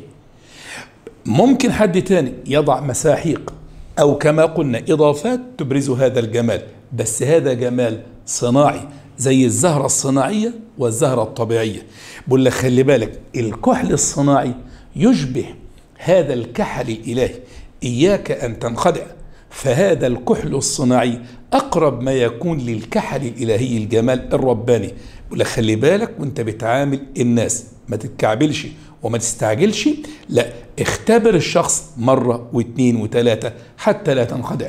S1: ممكن حد تاني يضع مساحيق أو كما قلنا إضافات تبرز هذا الجمال بس هذا جمال صناعي زي الزهرة الصناعية والزهرة الطبيعية بقول لك خلي بالك الكحل الصناعي يشبه هذا الكحل الإلهي إياك أن تنخدع فهذا الكحل الصناعي أقرب ما يكون للكحل الإلهي الجمال الرباني بقول لك خلي بالك وانت بتعامل الناس ما تتكعبلش وما تستعجلش لا اختبر الشخص مرة واثنين وثلاثة حتى لا تنخدع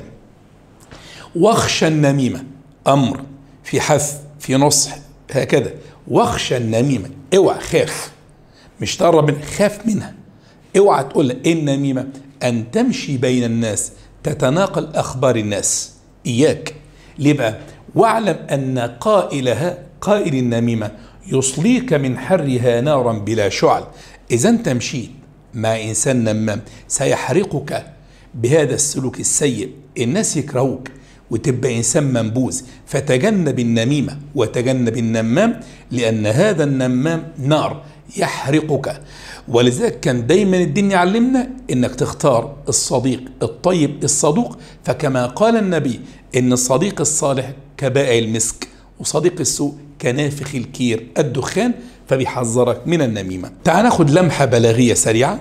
S1: واخشى النميمة أمر في حث في نصح هكذا واخشى النميمة اوعى خاف مش تقرب من خاف منها اوعى تقول إيه النميمة أن تمشي بين الناس تتناقل أخبار الناس إياك ليه بقى واعلم أن قائلها قائل النميمة يصليك من حرها نارا بلا شعل إذا أنت مشيت مع إنسان نمام سيحرقك بهذا السلوك السيء الناس يكرهوك وتبقى إنسان منبوذ فتجنب النميمة وتجنب النمام لأن هذا النمام نار يحرقك ولذلك كان دايما الدين يعلمنا انك تختار الصديق الطيب الصدوق فكما قال النبي ان الصديق الصالح كبائع المسك وصديق السوء كنافخ الكير الدخان فبيحذرك من النميمة تعال ناخد لمحة بلاغية سريعة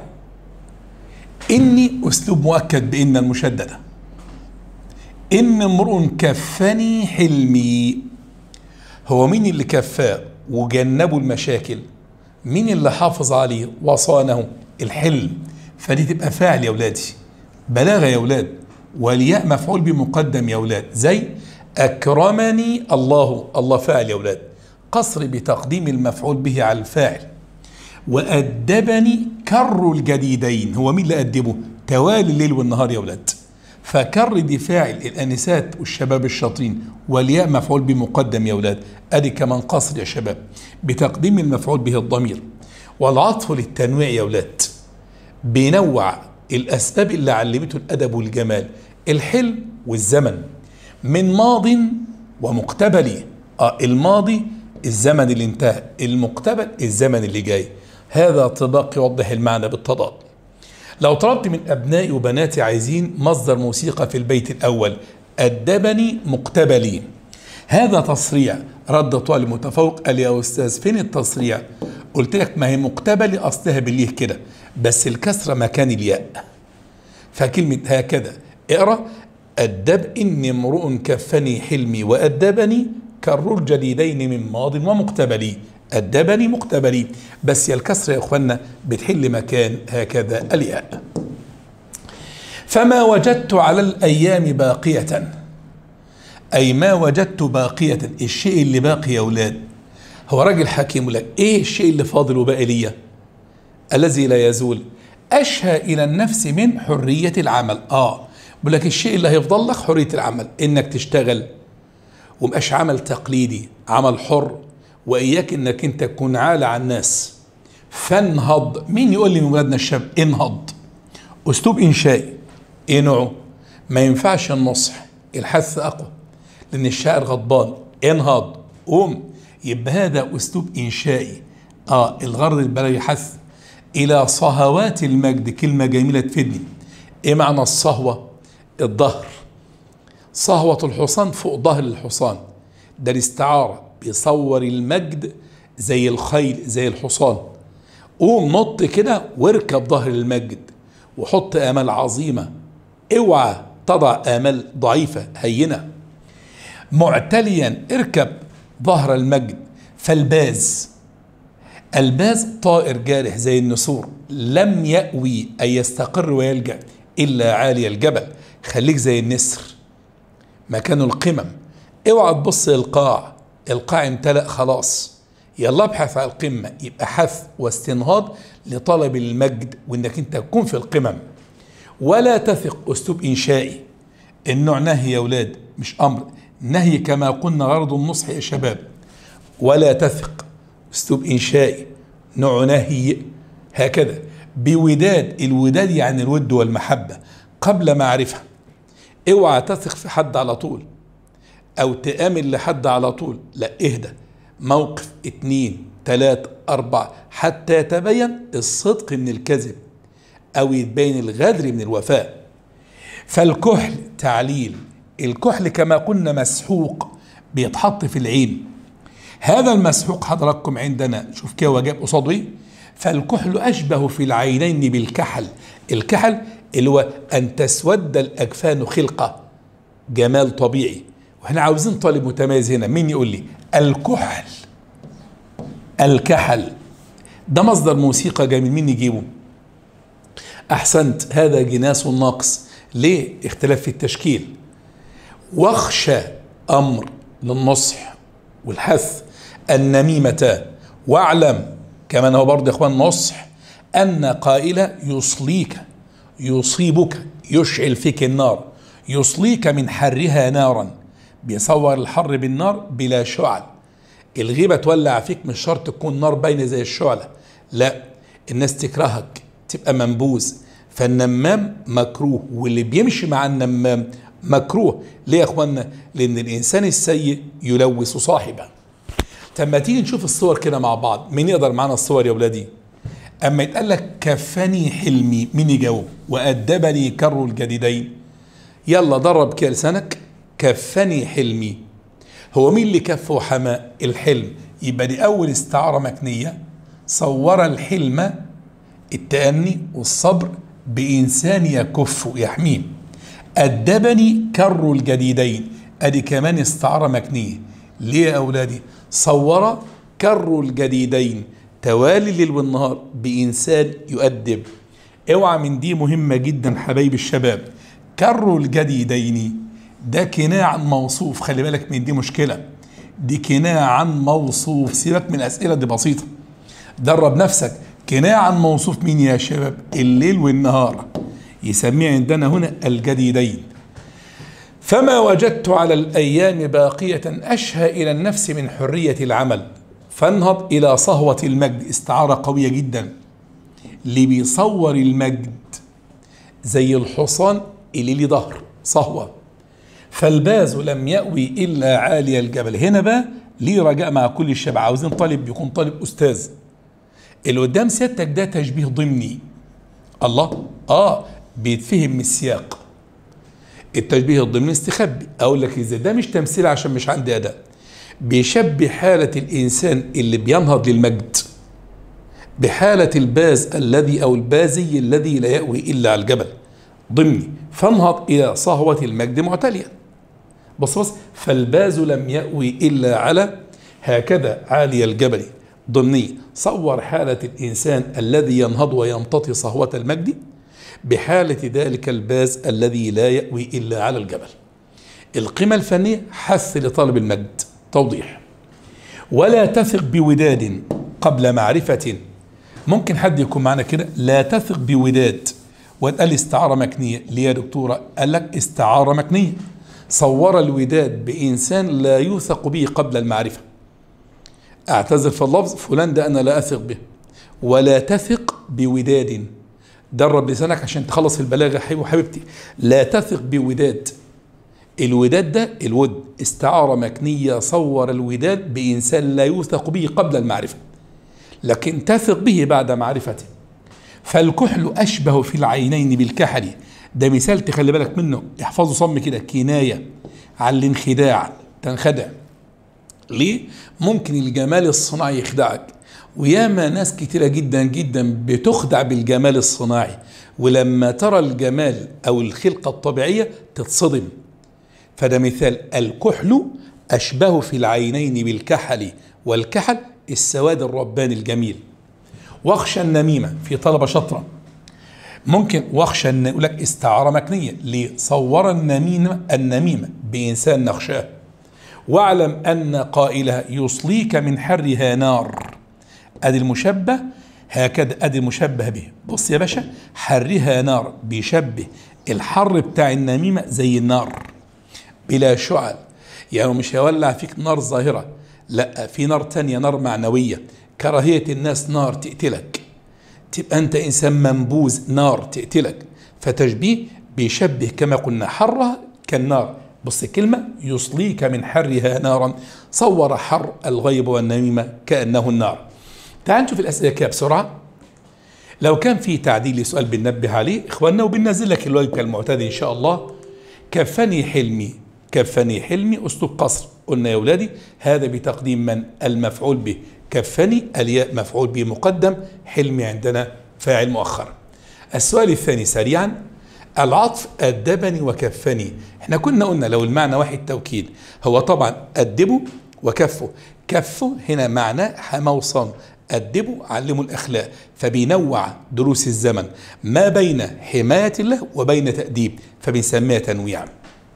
S1: إني أسلوب مؤكد بإن المشددة إن امرؤ كفني حلمي هو مين اللي كفاه وجنبه المشاكل مين اللي حافظ عليه وصانه الحلم فدي تبقى فاعل يا ولادي بلاغة يا ولاد والياء مفعول بمقدم يا ولاد زي أكرمني الله الله فاعل يا ولاد قصر بتقديم المفعول به على الفاعل وأدبني كر الجديدين هو مين اللي أدبه توالي الليل والنهار يا ولاد فكر دي فاعل الانسات والشباب الشاطرين والياء مفعول بمقدم يا ولاد ادي كمان قصر يا شباب بتقديم المفعول به الضمير والعطف للتنويع يا ولاد بينوع الاسباب اللي علمته الادب والجمال الحلم والزمن من ماض ومقتبل اه الماضي الزمن اللي انتهى المقتبل الزمن اللي جاي هذا طباق يوضح المعنى بالتضاد لو طلبت من أبنائي وبناتي عايزين مصدر موسيقى في البيت الأول أدبني مقتبلي هذا تصريع رد طالب متفوق قال يا أستاذ فين التصريع قلت لك ما هي مقتبلي أصلها بالليه كده بس الكسرة مكان الياء فكلمة هكذا اقرأ أدب إني امرؤ كفني حلمي وأدبني كر الجديدين من ماض ومقتبلي أدبني مقتبلي بس يا الكسر يا إخوانا بتحل مكان هكذا الياء فما وجدت على الأيام باقية أي ما وجدت باقية الشيء اللي باقي يا أولاد هو راجل حكيم لك إيه الشيء اللي فاضل وباقي ليا الذي لا يزول أشهى إلى النفس من حرية العمل آه بقول لك الشيء اللي هيفضل لك حرية العمل إنك تشتغل ومبقاش عمل تقليدي عمل حر واياك انك انت تكون عالة على الناس فانهض مين يقول لي من ولادنا الشاب انهض اسلوب انشائي ايه نوعه ما ينفعش النصح الحث اقوى لان الشاعر غضبان انهض قوم يبقى هذا اسلوب انشائي اه الغرض البلاغي حث الى صهوات المجد كلمه جميله تفيدني ايه معنى الصهوه الظهر صهوه الحصان فوق ظهر الحصان ده الاستعاره بيصور المجد زي الخيل زي الحصان قوم نط كده واركب ظهر المجد وحط امال عظيمه اوعى تضع امال ضعيفه هينه معتليا اركب ظهر المجد فالباز الباز طائر جارح زي النسور لم يأوي أي يستقر ويلجأ إلا عالي الجبل خليك زي النسر مكان القمم اوعى تبص للقاع القاع امتلأ خلاص يلا ابحث عن القمة يبقى حث واستنهاض لطلب المجد وانك انت تكون في القمم ولا تثق اسلوب انشائي النوع نهي يا اولاد مش امر نهي كما قلنا غرض النصح يا شباب ولا تثق اسلوب انشائي نوع نهي هكذا بوداد الوداد يعني الود والمحبه قبل معرفه اوعى تثق في حد على طول او تامن لحد على طول لا اهدى موقف اتنين تلاتة أربعة حتى يتبين الصدق من الكذب أو يتبين الغدر من الوفاء فالكحل تعليل الكحل كما قلنا مسحوق بيتحط في العين هذا المسحوق حضراتكم عندنا شوف كده وجاب قصاده ايه فالكحل اشبه في العينين بالكحل الكحل اللي هو ان تسود الاجفان خلقه جمال طبيعي واحنا عاوزين طالب متميز هنا مين يقول لي الكحل الكحل ده مصدر موسيقى جميل مين يجيبه احسنت هذا جناس ناقص ليه اختلاف في التشكيل واخشى امر للنصح والحث النميمة واعلم كمان هو برضه يا اخوان نصح ان قائل يصليك يصيبك يشعل فيك النار يصليك من حرها نارا بيصور الحر بالنار بلا شعل الغيبة تولع فيك مش شرط تكون نار باينة زي الشعلة لا الناس تكرهك تبقى منبوذ فالنمام مكروه واللي بيمشي مع النمام مكروه ليه يا اخوانا لان الانسان السيء يلوث صاحبه طب ما تيجي نشوف الصور كده مع بعض مين يقدر معانا الصور يا ولادي اما يتقال لك كفني حلمي مين يجاوب وادبني كر الجديدين يلا درب كده لسانك كفني حلمي هو مين اللي كفه حماء الحلم يبقى دي اول استعاره مكنيه صور الحلم التأني والصبر بإنسان يكف يحميه أدبني كر الجديدين أدي كمان استعارة مكنية ليه يا أولادي صور كر الجديدين توالي الليل والنهار بإنسان يؤدب اوعى من دي مهمة جدا حبايب الشباب كر الجديدين ده كناية عن موصوف خلي بالك من دي مشكلة دي كناية عن موصوف سيبك من الأسئلة دي بسيطة درب نفسك كناية عن موصوف مين يا شباب الليل والنهار يسميه عندنا هنا الجديدين فما وجدت على الأيام باقية أشهى إلى النفس من حرية العمل فانهض إلى صهوة المجد استعارة قوية جدا اللي بيصور المجد زي الحصان اللي ليه ظهر صهوة فالباز لم يأوي إلا عالي الجبل هنا بقى ليه رجاء مع كل الشباب عاوزين طالب يكون طالب أستاذ اللي قدام سيادتك ده تشبيه ضمني الله اه بيتفهم من السياق التشبيه الضمني استخبي اقول لك ازاي ده مش تمثيل عشان مش عندي اداء بيشبه حالة الإنسان اللي بينهض للمجد بحالة الباز الذي أو البازي الذي لا يأوي إلا على الجبل ضمني فانهض إلى صهوة المجد معتليا بص بص فالباز لم يأوي إلا على هكذا عالي الجبل ضمني صور حالة الإنسان الذي ينهض ويمتطي صهوة المجد بحالة ذلك الباز الذي لا يأوي إلا على الجبل القيمة الفنية حث لطالب المجد توضيح ولا تثق بوداد قبل معرفة ممكن حد يكون معنا كده لا تثق بوداد وقال استعارة مكنية ليه يا دكتورة قال لك استعارة مكنية صور الوداد بإنسان لا يوثق به قبل المعرفة اعتذر في اللفظ فلان ده أنا لا أثق به ولا تثق بوداد درب لسانك عشان تخلص في البلاغه حبيبي حبيبتي لا تثق بوداد الوداد ده الود استعارة مكنية صور الوداد بإنسان لا يوثق به قبل المعرفة لكن تثق به بعد معرفته فالكحل أشبه في العينين بالكحل ده مثال تخلي بالك منه احفظه صم كده كناية على الانخداع تنخدع ليه؟ ممكن الجمال الصناعي يخدعك وياما ناس كتيرة جدا جدا بتخدع بالجمال الصناعي ولما ترى الجمال أو الخلقة الطبيعية تتصدم فده مثال الكحل أشبه في العينين بالكحل والكحل السواد الرباني الجميل واخشى النميمة في طلبة شطرة ممكن واخشى ان يقول لك استعارة مكنية ليه صور النميمة النميمة بإنسان نخشاه واعلم أن قائلها يصليك من حرها نار أدي المشبه هكذا أدي المشبه به بص يا باشا حرها نار بيشبه الحر بتاع النميمة زي النار بلا شعل يعني مش هيولع فيك نار ظاهرة لا في نار تانية نار معنوية كراهية الناس نار تقتلك تبقى أنت إنسان منبوذ نار تقتلك فتشبيه بيشبه كما قلنا حرها كالنار بص الكلمة يصليك من حرها نارا صور حر الغيب والنميمة كأنه النار تعال نشوف الأسئلة كده بسرعة لو كان في تعديل لسؤال بننبه عليه إخواننا وبننزل لك الواجب كالمعتاد إن شاء الله كفني حلمي كفني حلمي أسلوب قصر قلنا يا أولادي هذا بتقديم من المفعول به كفني الياء مفعول به مقدم حلمي عندنا فاعل مؤخر السؤال الثاني سريعا العطف أدبني وكفني احنا كنا قلنا لو المعنى واحد توكيد هو طبعا أدبه وكفه كفه هنا معناه حموصان أدبه علموا الأخلاق فبينوع دروس الزمن ما بين حماية الله وبين تأديب فبنسميها تنويع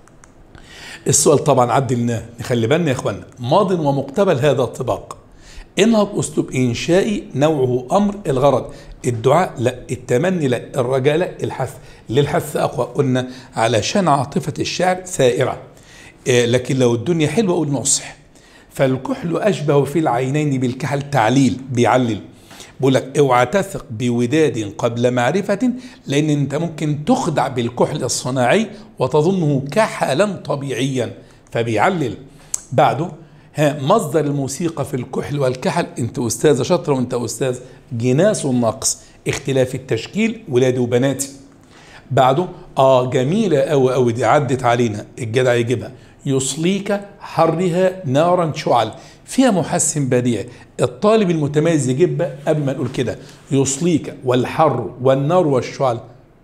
S1: السؤال طبعا عدلناه نخلي بالنا يا اخوانا ماض ومقتبل هذا الطباق انهض اسلوب انشائي نوعه امر الغرض الدعاء لا التمني لا الرجاء لا الحث للحث اقوى قلنا علشان عاطفه الشعر ثائره إيه لكن لو الدنيا حلوه اقول نصح فالكحل اشبه في العينين بالكحل تعليل بيعلل بيقول لك اوعى تثق بوداد قبل معرفة لأن أنت ممكن تخدع بالكحل الصناعي وتظنه كحلا طبيعيا فبيعلل بعده ها مصدر الموسيقى في الكحل والكحل انت استاذه شاطره وانت استاذ جناس النقص اختلاف التشكيل ولادي وبناتي بعده اه جميله قوي قوي دي عدت علينا الجدع يجيبها يصليك حرها نارا شعل فيها محسن بديع الطالب المتميز يجيبها قبل ما نقول كده يصليك والحر والنار والشعل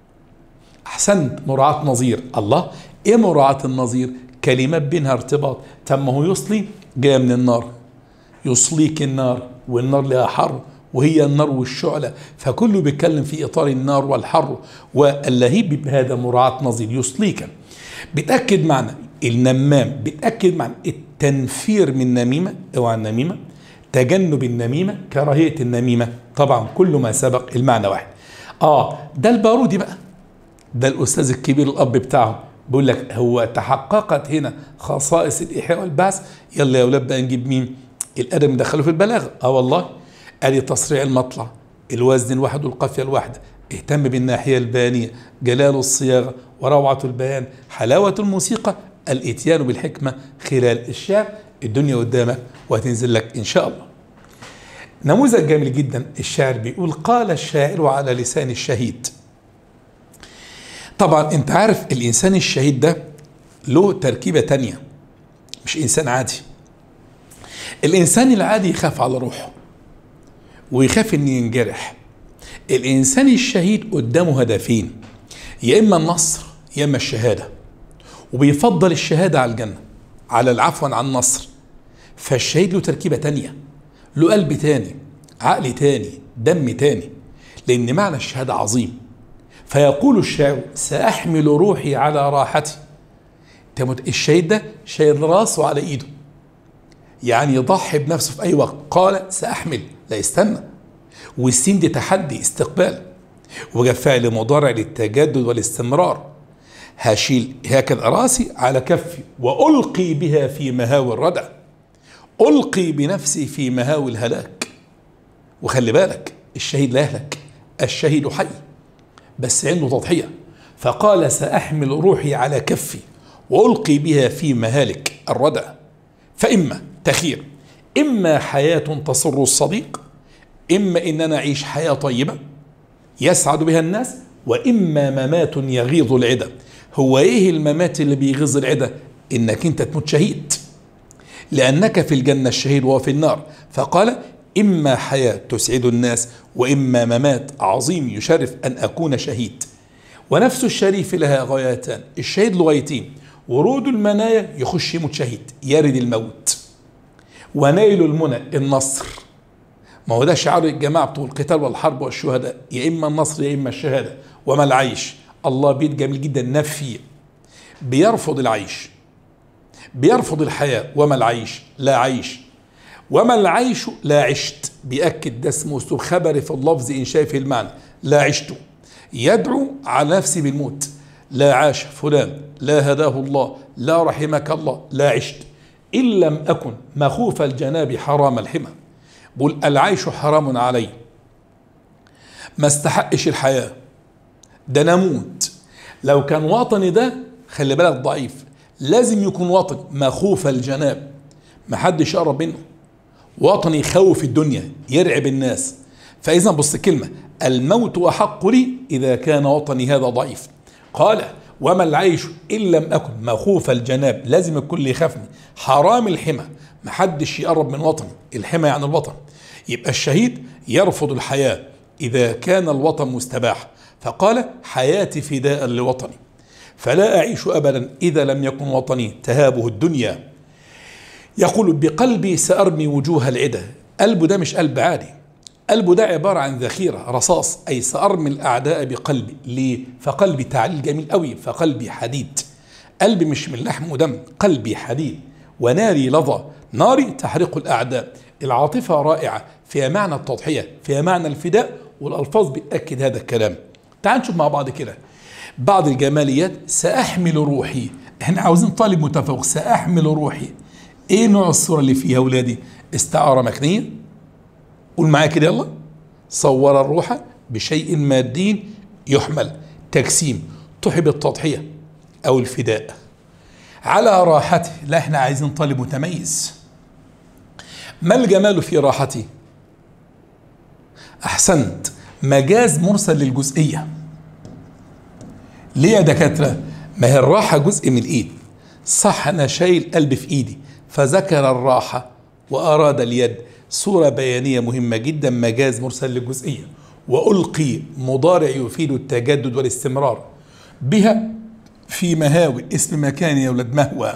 S1: احسنت مراعاه نظير الله ايه مراعاه النظير كلمات بينها ارتباط طب ما هو يصلي جايه من النار يصليك النار والنار لها حر وهي النار والشعلة فكله بيتكلم في إطار النار والحر واللهيب بهذا مراعاة نظير يصليك بتأكد معنى النمام بتأكد معنى التنفير من نميمة اوعى النميمة تجنب النميمة كراهية النميمة طبعا كل ما سبق المعنى واحد اه ده البارودي بقى ده الأستاذ الكبير الأب بتاعهم بيقول لك هو تحققت هنا خصائص الإيحاء والبعث يلا يا أولاد بقى نجيب مين الأدب ندخله في البلاغة اه والله ادي تصريع المطلع الوزن الواحد والقافية الواحدة اهتم بالناحية البيانية جلال الصياغة وروعة البيان حلاوة الموسيقى الاتيان بالحكمة خلال الشعر الدنيا قدامك وهتنزل لك إن شاء الله نموذج جميل جدا الشاعر بيقول قال الشاعر على لسان الشهيد طبعا انت عارف الإنسان الشهيد ده له تركيبة تانية مش إنسان عادي الإنسان العادي يخاف على روحه ويخاف ان ينجرح الانسان الشهيد قدامه هدفين يا اما النصر يا اما الشهاده وبيفضل الشهاده على الجنه على العفو عن النصر فالشهيد له تركيبه تانية له قلب تاني عقل تاني دم تاني لان معنى الشهاده عظيم فيقول الشاعر ساحمل روحي على راحتي الشهيد ده شايل راسه على ايده يعني يضحي بنفسه في اي وقت قال ساحمل لا استنى والسين دي تحدي استقبال وجاء فعل مضارع للتجدد والاستمرار هشيل هكذا راسي على كفي والقي بها في مهاوي الردى القي بنفسي في مهاوي الهلاك وخلي بالك الشهيد لا يهلك الشهيد حي بس عنده تضحية فقال سأحمل روحي على كفي وألقي بها في مهالك الردى فإما تخير إما حياة تسر الصديق إما إن أنا أعيش حياة طيبة يسعد بها الناس وإما ممات يغيظ العدى هو إيه الممات اللي بيغيظ العدى إنك أنت تموت شهيد لأنك في الجنة الشهيد وهو في النار فقال إما حياة تسعد الناس وإما ممات عظيم يشرف أن أكون شهيد ونفس الشريف لها غايتان الشهيد لغايتين ورود المنايا يخش يموت شهيد يرد الموت ونيل المنى النصر ما هو ده شعار الجماعة بتوع القتال والحرب والشهداء يا إما النصر يا إما الشهادة وما العيش الله بيت جميل جدا نفي بيرفض العيش بيرفض الحياة وما العيش لا عيش وما العيش لا عشت بيأكد ده اسمه أسلوب خبري في اللفظ إن شايف المعنى لا عشت يدعو على نفسه بالموت لا عاش فلان لا هداه الله لا رحمك الله لا عشت إن لم أكن مخوف الجناب حرام الحمى بقول العيش حرام علي ما استحقش الحياة ده نموت لو كان وطني ده خلي بالك ضعيف لازم يكون وطن مخوف الجناب ما حدش يقرب منه وطني يخوف الدنيا يرعب الناس فإذا بص كلمة الموت أحق لي إذا كان وطني هذا ضعيف قال وما العيش إن لم أكن مخوف الجناب لازم الكل يخافني حرام الحمى محدش يقرب من وطني الحمى يعني الوطن يبقى الشهيد يرفض الحياة إذا كان الوطن مستباح فقال حياتي فداء لوطني فلا أعيش أبدا إذا لم يكن وطني تهابه الدنيا يقول بقلبي سأرمي وجوه العدة قلبه ده مش قلب عادي قلبه ده عبارة عن ذخيرة رصاص أي سأرمي الأعداء بقلبي ليه؟ فقلبي تعليل جميل قوي فقلبي حديد قلبي مش من لحم ودم قلبي حديد وناري لظى ناري تحرق الأعداء العاطفة رائعة فيها معنى التضحية فيها معنى الفداء والألفاظ بتأكد هذا الكلام تعال نشوف مع بعض كده بعض الجماليات سأحمل روحي احنا عاوزين طالب متفوق سأحمل روحي ايه نوع الصورة اللي فيها اولادي استعارة مكنية قول معايا كده يلا صور الروح بشيء مادي يحمل تجسيم تحب التضحية او الفداء على راحته لا احنا عايزين طالب متميز ما الجمال في راحتي احسنت مجاز مرسل للجزئيه ليه يا دكاتره ما هي الراحه جزء من الايد صح انا شايل قلبي في ايدي فذكر الراحه واراد اليد صوره بيانيه مهمه جدا مجاز مرسل للجزئيه والقي مضارع يفيد التجدد والاستمرار بها في مهاوي اسم مكان يا ولد مهوى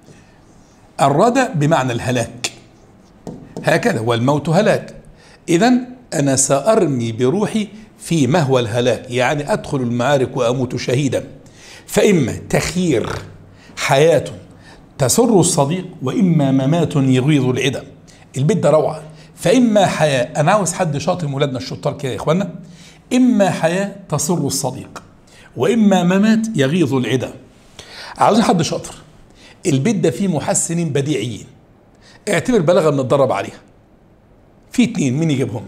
S1: الردى بمعنى الهلاك هكذا والموت هلاك اذا انا سارمي بروحي في مهوى الهلاك يعني ادخل المعارك واموت شهيدا فاما تخيير حياه تسر الصديق واما ممات يغيظ العدا البيت ده روعه فاما حياه انا عاوز حد شاطر من ولادنا الشطار كده يا اخوانا اما حياه تسر الصديق واما ممات يغيظ العدا عاوزين حد شاطر البيت ده فيه محسنين بديعيين اعتبر بلاغه بنتدرب عليها في اتنين مين يجيبهم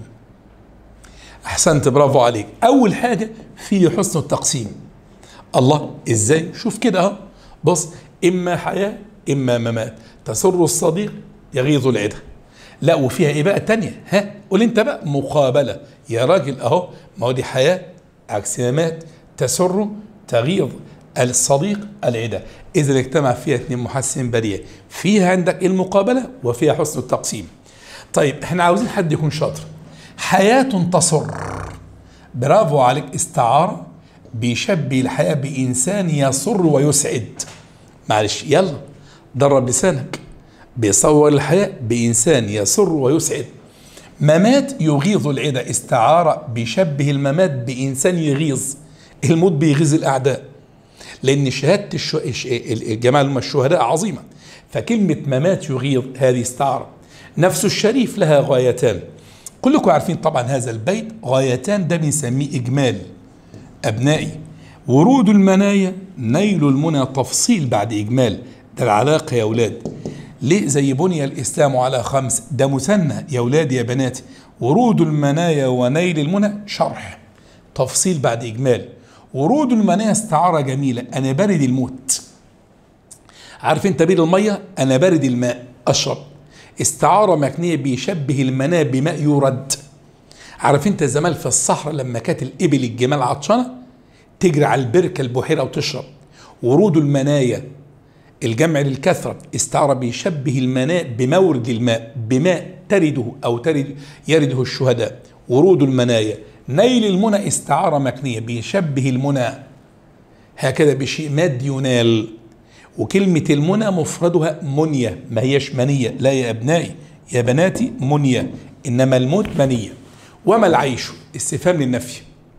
S1: احسنت برافو عليك اول حاجه في حسن التقسيم الله ازاي شوف كده اهو بص اما حياه اما ممات تسر الصديق يغيظ العدا لا وفيها ايه بقى تانية ها قول انت بقى مقابله يا راجل اهو ما هو دي حياه عكس ممات تسر تغيظ الصديق العدا اذا اجتمع فيها اثنين محسن بريء فيها عندك المقابله وفيها حسن التقسيم طيب احنا عاوزين حد يكون شاطر حياه تصر برافو عليك استعاره بيشبه الحياه بانسان يسر ويسعد معلش يلا درب لسانك بيصور الحياه بانسان يسر ويسعد ممات يغيظ العدا استعاره بيشبه الممات بانسان يغيظ الموت بيغيظ الاعداء لان شهاده الشو... الجماعه اللي هم الشهداء عظيمه فكلمه ممات يغيظ هذه استعاره نفس الشريف لها غايتان كلكم عارفين طبعا هذا البيت غايتان ده بنسميه اجمال ابنائي ورود المنايا نيل المنى تفصيل بعد اجمال ده العلاقه يا اولاد ليه زي بني الاسلام على خمس ده مثنى يا اولاد يا بناتي ورود المنايا ونيل المنى شرح تفصيل بعد إجمال ورود المنايا استعارة جميلة أنا بارد الموت عارف أنت بير المية أنا بارد الماء أشرب استعارة مكنية بيشبه المناة بماء يرد عارف أنت زمان في الصحراء لما كانت الإبل الجمال عطشانة تجري على البركة البحيرة وتشرب ورود المنايا الجمع للكثرة استعارة بيشبه المناء بمورد الماء بماء ترده أو ترد يرده الشهداء ورود المنايا نيل المنى استعارة مكنية بيشبه المنى هكذا بشيء ماد ينال وكلمة المنى مفردها منية ما هيش منية لا يا أبنائي يا بناتي منية إنما الموت منية وما العيش استفهام للنفي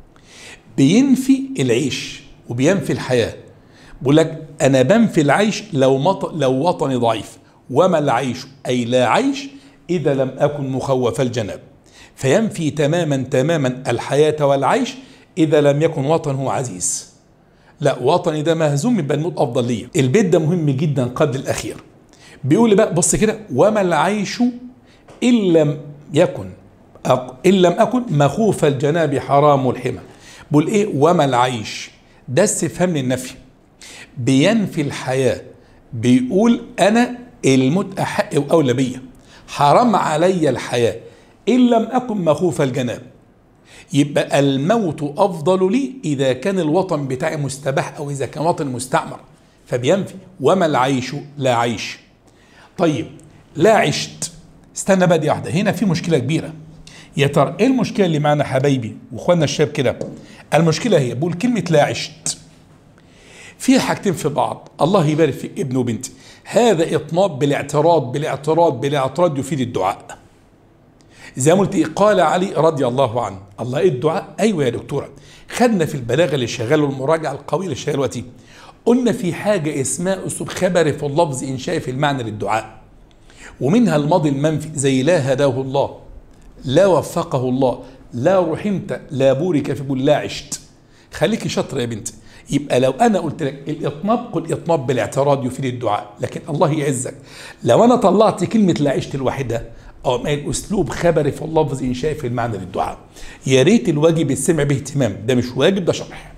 S1: بينفي العيش وبينفي الحياة بقول لك أنا بنفي العيش لو مط... لو وطني ضعيف وما العيش أي لا عيش إذا لم أكن مخوف الجناب فينفي تماما تماما الحياة والعيش إذا لم يكن وطنه عزيز لا وطني ده مهزوم يبقى الموت أفضل ليا البيت ده مهم جدا قبل الأخير بيقول بقى بص كده وما العيش إن لم يكن إن لم أكن مخوف الجناب حرام الحمى بقول إيه وما العيش ده استفهام للنفي بينفي الحياة بيقول أنا الموت أحق وأولى بيا حرام علي الحياة إن لم أكن مخوف الجناب يبقى الموت أفضل لي إذا كان الوطن بتاعي مستباح أو إذا كان وطن مستعمر فبينفي وما العيش لا عيش طيب لا عشت استنى بقى دي واحدة هنا في مشكلة كبيرة يا ترى ايه المشكلة اللي معنا حبايبي واخواننا الشباب كده المشكلة هي بقول كلمة لا عشت في حاجتين في بعض الله يبارك في ابن وبنتي هذا اطناب بالاعتراض بالاعتراض بالاعتراض يفيد الدعاء زي ما قلت قال علي رضي الله عنه الله ايه الدعاء ايوه يا دكتوره خدنا في البلاغه اللي شغاله المراجعه القويه اللي شغاله دلوقتي قلنا في حاجه اسمها اسلوب خبري في اللفظ انشائي في المعنى للدعاء ومنها الماضي المنفي زي لا هداه الله لا وفقه الله لا رحمت لا بورك في بول لا عشت خليكي شاطره يا بنتي يبقى لو انا قلت لك الاطناب قل اطناب بالاعتراض يفيد الدعاء لكن الله يعزك لو انا طلعت كلمه لا عشت لوحدها او ما اسلوب خبري في اللفظ انشائي في المعنى للدعاء يا ريت الواجب يستمع باهتمام ده مش واجب ده شرح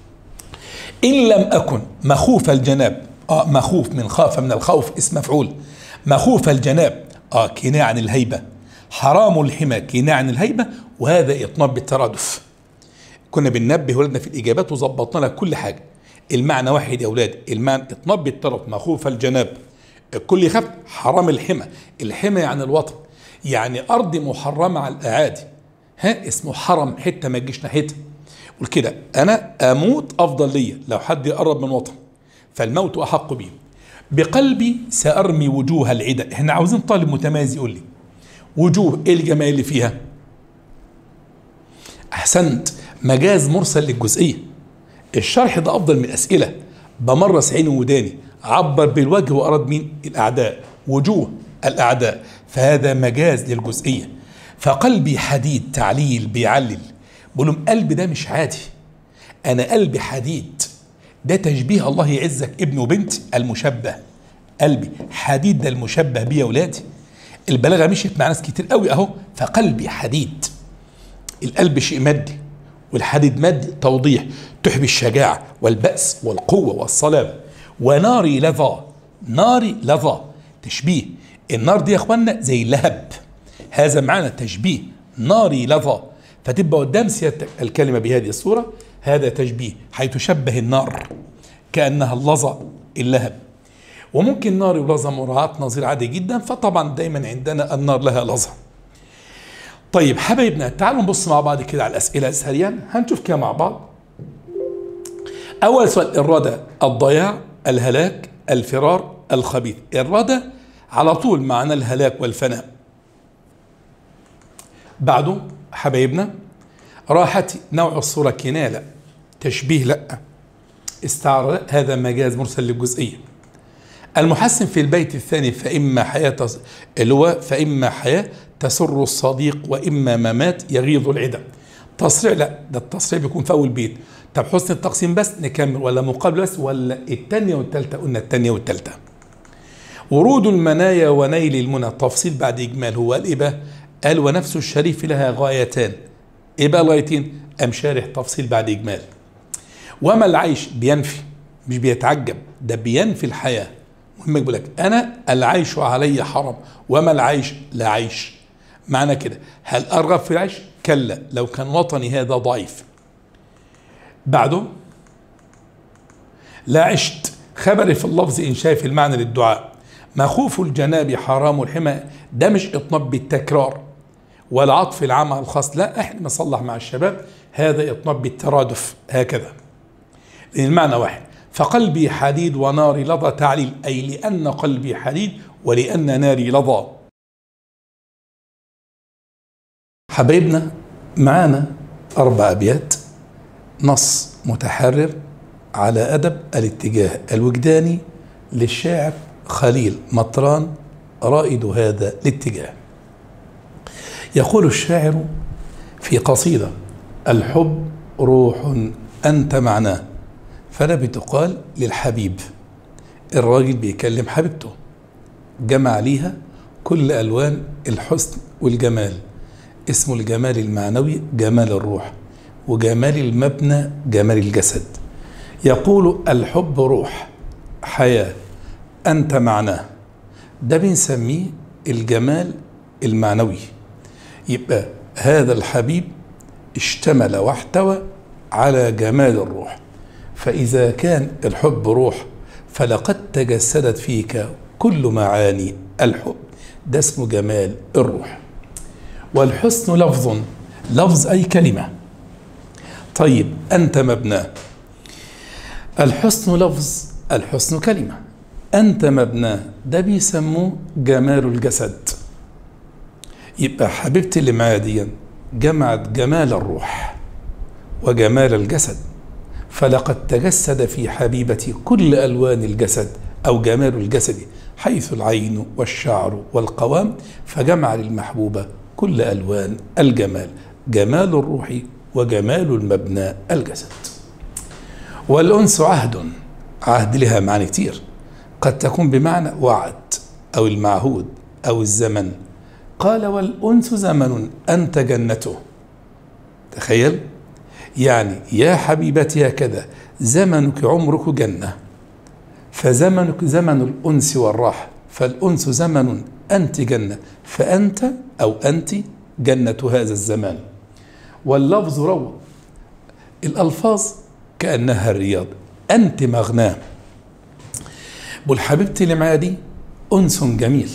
S1: ان لم اكن مخوف الجناب اه مخوف من خاف من الخوف اسم مفعول مخوف الجناب اه كناية عن الهيبه حرام الحمى كناية عن الهيبه وهذا اطناب بالترادف كنا بننبه ولادنا في الاجابات وظبطنا لك كل حاجه المعنى واحد يا اولاد المعنى اطناب بالترف مخوف الجناب الكل يخاف حرام الحمى الحمى يعني الوطن يعني ارض محرمه على الاعادي ها اسمه حرم حته ما تجيش ناحيتها قول كده انا اموت افضل ليا لو حد يقرب من وطن فالموت احق بي بقلبي سارمي وجوه العدا احنا عاوزين طالب متميز يقول لي وجوه ايه الجمال اللي فيها احسنت مجاز مرسل للجزئيه الشرح ده افضل من الاسئله بمرس عيني وداني عبر بالوجه واراد مين الاعداء وجوه الاعداء فهذا مجاز للجزئيه فقلبي حديد تعليل بيعلل بقول لهم قلبي ده مش عادي انا قلبي حديد ده تشبيه الله يعزك ابن وبنت المشبه قلبي حديد ده المشبه بيه يا ولادي البلاغه مشيت مع ناس كتير قوي اهو فقلبي حديد القلب شيء مادي والحديد مادي توضيح تحبي الشجاعة والبأس والقوة والصلابة وناري لظى ناري لظى تشبيه النار دي يا اخوانا زي اللهب هذا معنى تشبيه ناري لظى فتبقى قدام سيادتك الكلمة بهذه الصورة هذا تشبيه حيث شبه النار كأنها اللظى اللهب وممكن نار ولظى مراعاة نظير عادي جدا فطبعا دايما عندنا النار لها لظى طيب حبايبنا تعالوا نبص مع بعض كده على الأسئلة سريعا هنشوف كده مع بعض أول سؤال الردى الضياع الهلاك الفرار الخبيث الردى على طول معنى الهلاك والفناء بعده حبايبنا راحتي نوع الصورة كناية لا تشبيه لا استعارة لا هذا مجاز مرسل للجزئية المحسن في البيت الثاني فإما حياة اللي هو فإما حياة تسر الصديق وإما ممات يغيظ العدا تصريع لا ده التصريع بيكون في أول بيت طب حسن التقسيم بس نكمل ولا مقابل بس ولا الثانية والثالثة قلنا الثانية والثالثة ورود المنايا ونيل المنى تفصيل بعد إجمال هو قال إيه بقى؟ قال ونفس الشريف لها غايتان إيه بقى الغايتين؟ أم شارح تفصيل بعد إجمال وما العيش بينفي مش بيتعجب ده بينفي الحياة مهم يقول لك أنا العيش علي حرام وما العيش لا عيش معنى كده هل أرغب في العيش كلا لو كان وطني هذا ضعيف بعده لا عشت خبري في اللفظ إن شايف المعنى للدعاء مخوف الجناب حرام الحمى ده مش إطناب بالتكرار ولا عطف العام على الخاص لا احنا نصلح مع الشباب هذا إطناب بالترادف هكذا لأن المعنى واحد فقلبي حديد وناري لظى تعليل أي لأن قلبي حديد ولأن ناري لظى حبايبنا معانا أربع أبيات نص متحرر على أدب الاتجاه الوجداني للشاعر خليل مطران رائد هذا الاتجاه يقول الشاعر في قصيدة الحب روح أنت معناه فلا بتقال للحبيب الراجل بيكلم حبيبته جمع ليها كل ألوان الحسن والجمال اسمه الجمال المعنوي جمال الروح وجمال المبنى جمال الجسد يقول الحب روح حياة أنت معناه ده بنسميه الجمال المعنوي يبقى هذا الحبيب اشتمل واحتوى على جمال الروح فإذا كان الحب روح فلقد تجسدت فيك كل معاني الحب ده اسمه جمال الروح والحسن لفظ لفظ أي كلمة طيب أنت مبناه الحسن لفظ الحسن كلمة أنت مبناه ده بيسموه جمال الجسد يبقى حبيبتي اللي معايا دي جمعت جمال الروح وجمال الجسد فلقد تجسد في حبيبتي كل ألوان الجسد أو جمال الجسد حيث العين والشعر والقوام فجمع للمحبوبة كل ألوان الجمال جمال الروح وجمال المبنى الجسد والأنس عهد عهد لها معاني كتير قد تكون بمعنى وعد أو المعهود أو الزمن قال والأنس زمن أنت جنته تخيل يعني يا حبيبتي هكذا زمنك عمرك جنة فزمنك زمن الأنس والراحة فالأنس زمن أنت جنة فأنت أو أنت جنة هذا الزمان واللفظ روى الألفاظ كأنها الرياض أنت مغناه بل حبيبتي اللي معايا دي أنس جميل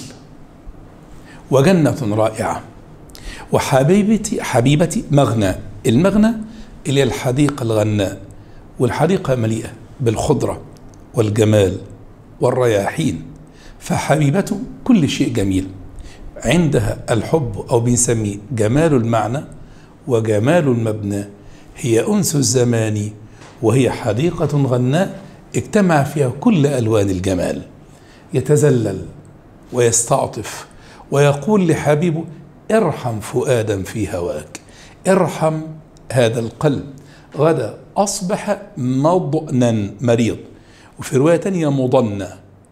S1: وجنة رائعة وحبيبتي حبيبتي مغنى المغنى اللي هي الحديقة الغناء والحديقة مليئة بالخضرة والجمال والرياحين فحبيبته كل شيء جميل عندها الحب أو بنسميه جمال المعنى وجمال المبنى هي أنس الزمان وهي حديقة غناء اجتمع فيها كل ألوان الجمال يتزلل ويستعطف ويقول لحبيبه ارحم فؤادا في هواك ارحم هذا القلب غدا أصبح مضنا مريض وفي رواية تانية مضنة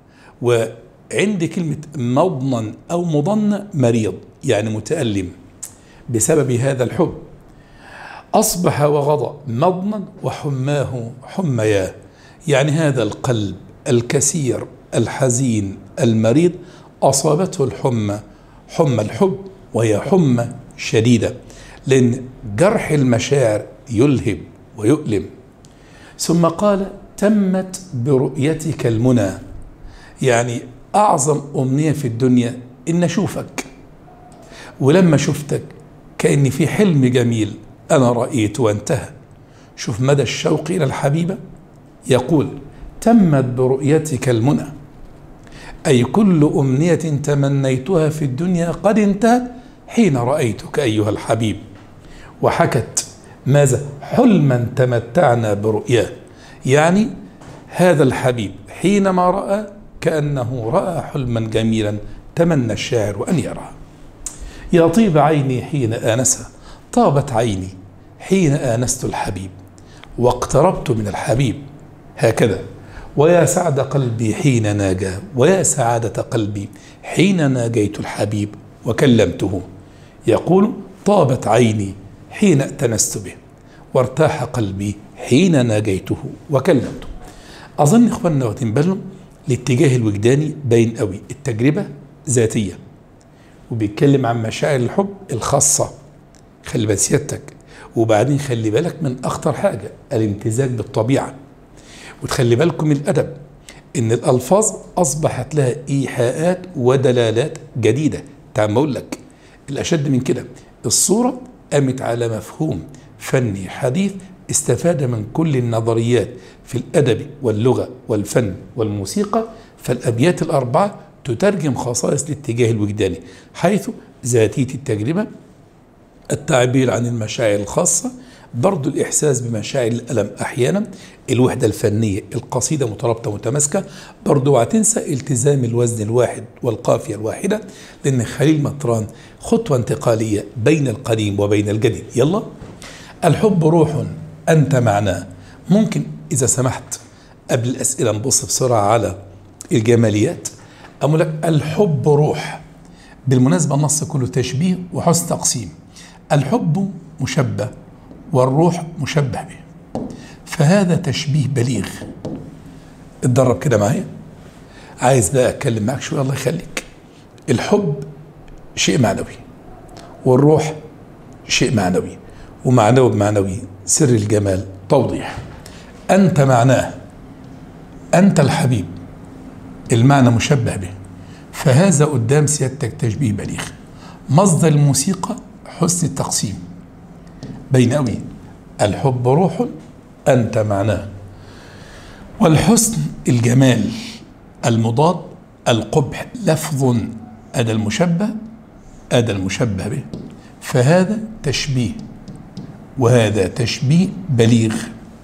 S1: وعند كلمة مضنا أو مضنة مريض يعني متألم بسبب هذا الحب أصبح وغضى مضنا وحماه حمياه يعني هذا القلب الكثير الحزين المريض أصابته الحمى حمى الحب وهي حمى شديدة لأن جرح المشاعر يلهب ويؤلم ثم قال تمت برؤيتك المنى يعني أعظم أمنية في الدنيا إن أشوفك ولما شفتك كأني في حلم جميل أنا رأيت وانتهى شوف مدى الشوق إلى الحبيبة يقول تمت برؤيتك المنى أي كل أمنية تمنيتها في الدنيا قد انتهت حين رأيتك أيها الحبيب وحكت ماذا حلما تمتعنا برؤياه يعني هذا الحبيب حينما رأى كأنه رأى حلما جميلا تمنى الشاعر أن يراه يا طيب عيني حين آنسها طابت عيني حين آنست الحبيب واقتربت من الحبيب هكذا ويا سعد قلبي حين ناجى ويا سعادة قلبي حين ناجيت الحبيب وكلمته يقول طابت عيني حين ائتنست به وارتاح قلبي حين ناجيته وكلمته أظن إخواننا واخدين بالهم الاتجاه الوجداني باين قوي التجربة ذاتية وبيتكلم عن مشاعر الحب الخاصة خلي بال سيادتك وبعدين خلي بالك من أخطر حاجة الامتزاج بالطبيعة وتخلي بالكم من الأدب إن الألفاظ أصبحت لها إيحاءات ودلالات جديدة تعال أقول لك الأشد من كده الصورة قامت على مفهوم فني حديث استفاد من كل النظريات في الأدب واللغة والفن والموسيقى فالأبيات الأربعة تترجم خصائص الاتجاه الوجداني حيث ذاتية التجربة التعبير عن المشاعر الخاصة برضو الإحساس بمشاعر الألم أحيانا الوحدة الفنية القصيدة مترابطة متماسكة برضو هتنسى التزام الوزن الواحد والقافية الواحدة لأن خليل مطران خطوة انتقالية بين القديم وبين الجديد يلا الحب روح أنت معناه ممكن إذا سمحت قبل الأسئلة نبص بسرعة على الجماليات أقول لك الحب روح بالمناسبة النص كله تشبيه وحسن تقسيم الحب مشبه والروح مشبه به فهذا تشبيه بليغ اتدرب كده معايا عايز بقى اتكلم معاك شويه الله يخليك الحب شيء معنوي والروح شيء معنوي ومعنوي بمعنوي سر الجمال توضيح انت معناه انت الحبيب المعنى مشبه به فهذا قدام سيادتك تشبيه بليغ مصدر الموسيقى حسن التقسيم بين قوي الحب روح أنت معناه والحسن الجمال المضاد القبح لفظ أدى المشبه أدى المشبه به فهذا تشبيه وهذا تشبيه بليغ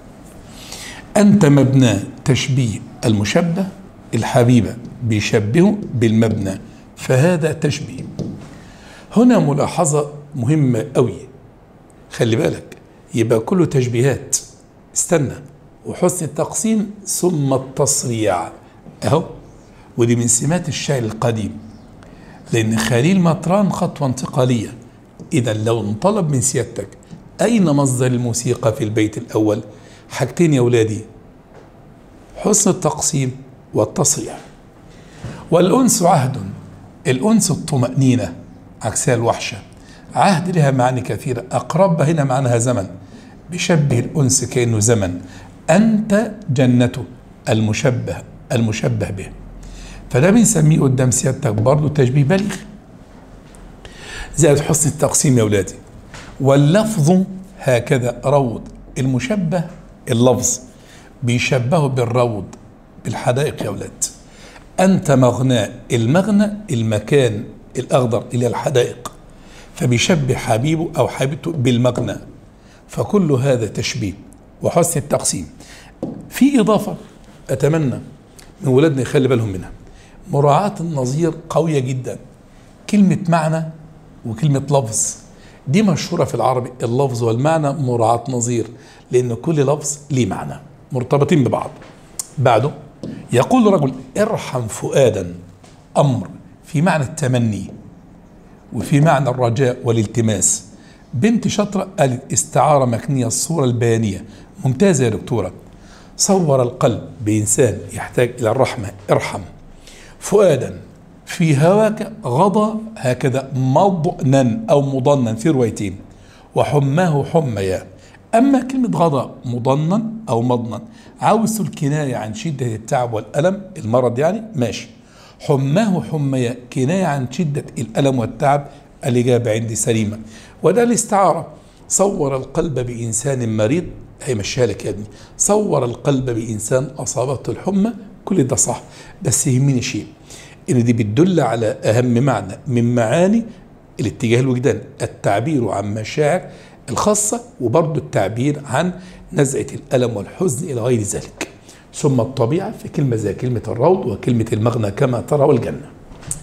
S1: أنت مبنى تشبيه المشبه الحبيبة بيشبهه بالمبنى فهذا تشبيه هنا ملاحظة مهمة قوي خلي بالك يبقى كله تشبيهات استنى وحسن التقسيم ثم التصريع اهو ودي من سمات الشعر القديم لان خليل مطران خطوه انتقاليه اذا لو انطلب من سيادتك اين مصدر الموسيقى في البيت الاول حاجتين يا ولادي حسن التقسيم والتصريع والانس عهد الانس الطمانينه عكسها الوحشه عهد لها معاني كثيرة أقرب هنا معناها زمن بيشبه الأنس كأنه زمن أنت جنته المشبه المشبه به فده بنسميه قدام سيادتك برضه تشبيه بليغ زائد حسن التقسيم يا ولادي واللفظ هكذا روض المشبه اللفظ بيشبهه بالروض بالحدائق يا ولاد أنت مغنى المغنى المكان الأخضر إلى الحدائق فبيشبه حبيبه أو حبيبته بالمغنى فكل هذا تشبيه وحسن التقسيم في إضافة أتمنى من ولادنا يخلي بالهم منها مراعاة النظير قوية جدا كلمة معنى وكلمة لفظ دي مشهورة في العربي اللفظ والمعنى مراعاة نظير لأن كل لفظ ليه معنى مرتبطين ببعض بعده يقول رجل ارحم فؤادا أمر في معنى التمني وفي معنى الرجاء والالتماس بنت شاطرة قالت استعارة مكنية الصورة البيانية ممتازة يا دكتورة صور القلب بإنسان يحتاج إلى الرحمة ارحم فؤادا في هواك غضى هكذا مضنا أو مضنا في روايتين وحماه حميا أما كلمة غضى مضنا أو مضنا عاوز الكناية عن شدة التعب والألم المرض يعني ماشي حماه حميا كناية عن شدة الألم والتعب الإجابة عندي سليمة وده الاستعارة صور القلب بإنسان مريض هيمشيها لك يا ابني صور القلب بإنسان أصابته الحمى كل ده صح بس يهمني شيء إن دي بتدل على أهم معنى من معاني الاتجاه الوجداني التعبير عن مشاعر الخاصة وبرضه التعبير عن نزعة الألم والحزن إلى غير ذلك ثم الطبيعة في كلمة زي كلمة الروض وكلمة المغنى كما ترى والجنة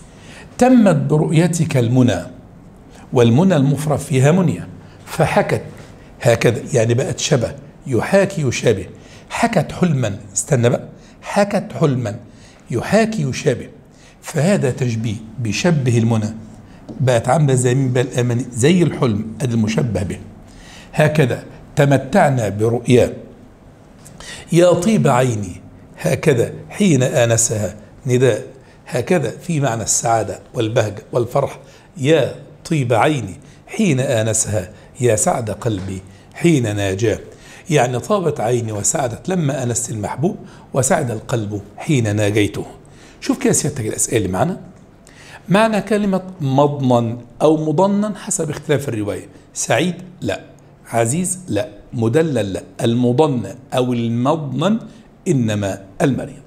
S1: تمت برؤيتك المنى والمنى المفرد فيها منية فحكت هكذا يعني بقت شبه يحاكي يشابه حكت حلما استنى بقى حكت حلما يحاكي يشابه فهذا تشبيه بيشبه المنى بقت عامله زي مين بقى الاماني زي الحلم ادي المشبه به هكذا تمتعنا برؤياه يا طيب عيني هكذا حين آنسها نداء هكذا في معنى السعادة والبهجة والفرح يا طيب عيني حين آنسها يا سعد قلبي حين ناجاه يعني طابت عيني وسعدت لما أنست المحبوب وسعد القلب حين ناجيته شوف كده سيادتك الأسئلة اللي معنا معنى كلمة مضمن أو مضنن حسب اختلاف الرواية سعيد لا عزيز لا مدلل لا المضنن أو المضمن إنما المريض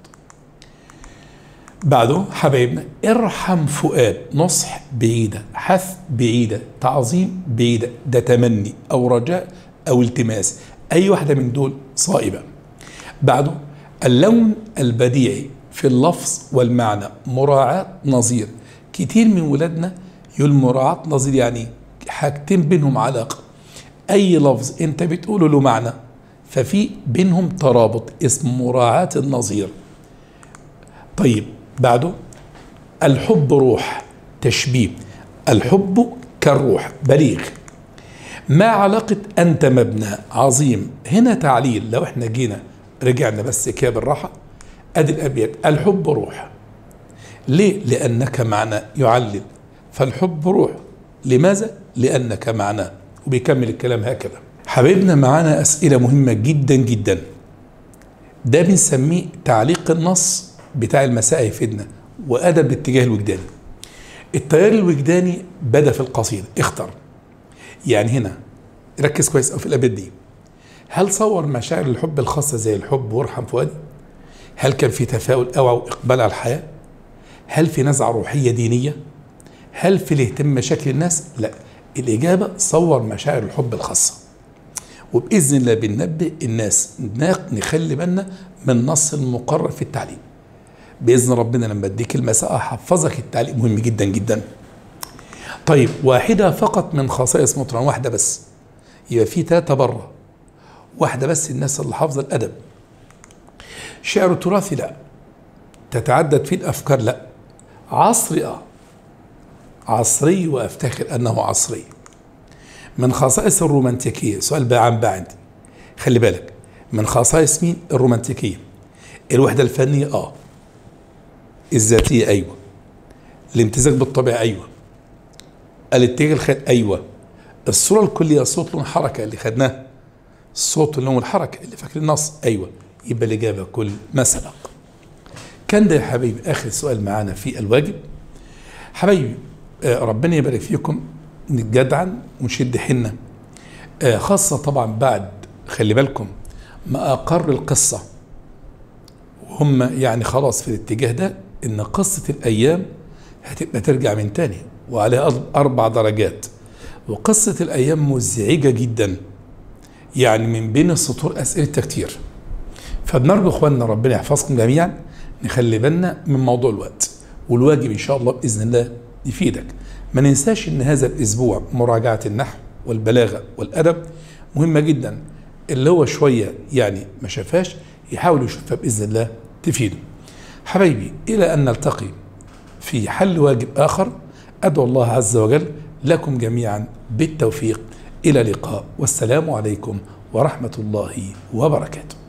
S1: بعده حبايبنا ارحم فؤاد نصح بعيدة حث بعيدة تعظيم بعيدة ده تمني أو رجاء أو التماس أي واحدة من دول صائبة بعده اللون البديعي في اللفظ والمعنى مراعاة نظير كتير من ولادنا يقول مراعاة نظير يعني حاجتين بينهم علاقة أي لفظ أنت بتقوله له معنى ففي بينهم ترابط اسمه مراعاة النظير طيب بعده الحب روح تشبيه الحب كالروح بليغ ما علاقة أنت مبنى عظيم هنا تعليل لو احنا جينا رجعنا بس كده بالراحة أدي الأبيات الحب روح ليه؟ لأنك معنى يعلل فالحب روح لماذا؟ لأنك معناه وبيكمل الكلام هكذا حبيبنا معانا أسئلة مهمة جدا جدا ده بنسميه تعليق النص بتاع المساء يفيدنا وأدب الاتجاه الوجداني التيار الوجداني بدا في القصيدة اختر يعني هنا ركز كويس في الأبيات دي هل صور مشاعر الحب الخاصة زي الحب وارحم فؤادي؟ هل كان في تفاؤل أو إقبال على الحياة؟ هل في نزعة روحية دينية؟ هل في الاهتمام بشكل الناس؟ لا الإجابة صور مشاعر الحب الخاصة وبإذن الله بننبه الناس نخلي بالنا من النص المقرر في التعليم بإذن ربنا لما أديك المساء أحفظك التعليم مهم جدا جدا طيب واحدة فقط من خصائص مطران واحدة بس يبقى في ثلاثة بره واحدة بس الناس اللي حافظة الأدب شعر تراثي لا تتعدد فيه الأفكار لا عصري اه عصري وافتخر انه عصري من خصائص الرومانتيكيه سؤال بقى عن بقى عندي خلي بالك من خصائص مين الرومانتيكيه الوحده الفنيه اه الذاتيه ايوه الامتزاج بالطبيعه ايوه الاتجاه الخير ايوه الصوره الكليه صوت لون حركه اللي خدناه الصوت لون الحركه اللي فاكر النص ايوه يبقى الاجابه كل ما سبق كان ده يا حبيبي اخر سؤال معانا في الواجب حبايبي ربنا يبارك فيكم نتجدعن ونشد حنا خاصة طبعا بعد خلي بالكم ما أقر القصة وهم يعني خلاص في الاتجاه ده إن قصة الأيام هتبقى ترجع من تاني وعليها أربع درجات وقصة الأيام مزعجة جدا يعني من بين السطور أسئلتها كتير فبنرجو إخواننا ربنا يحفظكم جميعا نخلي بالنا من موضوع الوقت والواجب إن شاء الله بإذن الله يفيدك ما ننساش ان هذا الاسبوع مراجعه النحو والبلاغه والادب مهمه جدا اللي هو شويه يعني ما شافهاش يحاول يشوفها باذن الله تفيده حبايبي الى ان نلتقي في حل واجب اخر ادعو الله عز وجل لكم جميعا بالتوفيق الى لقاء والسلام عليكم ورحمه الله وبركاته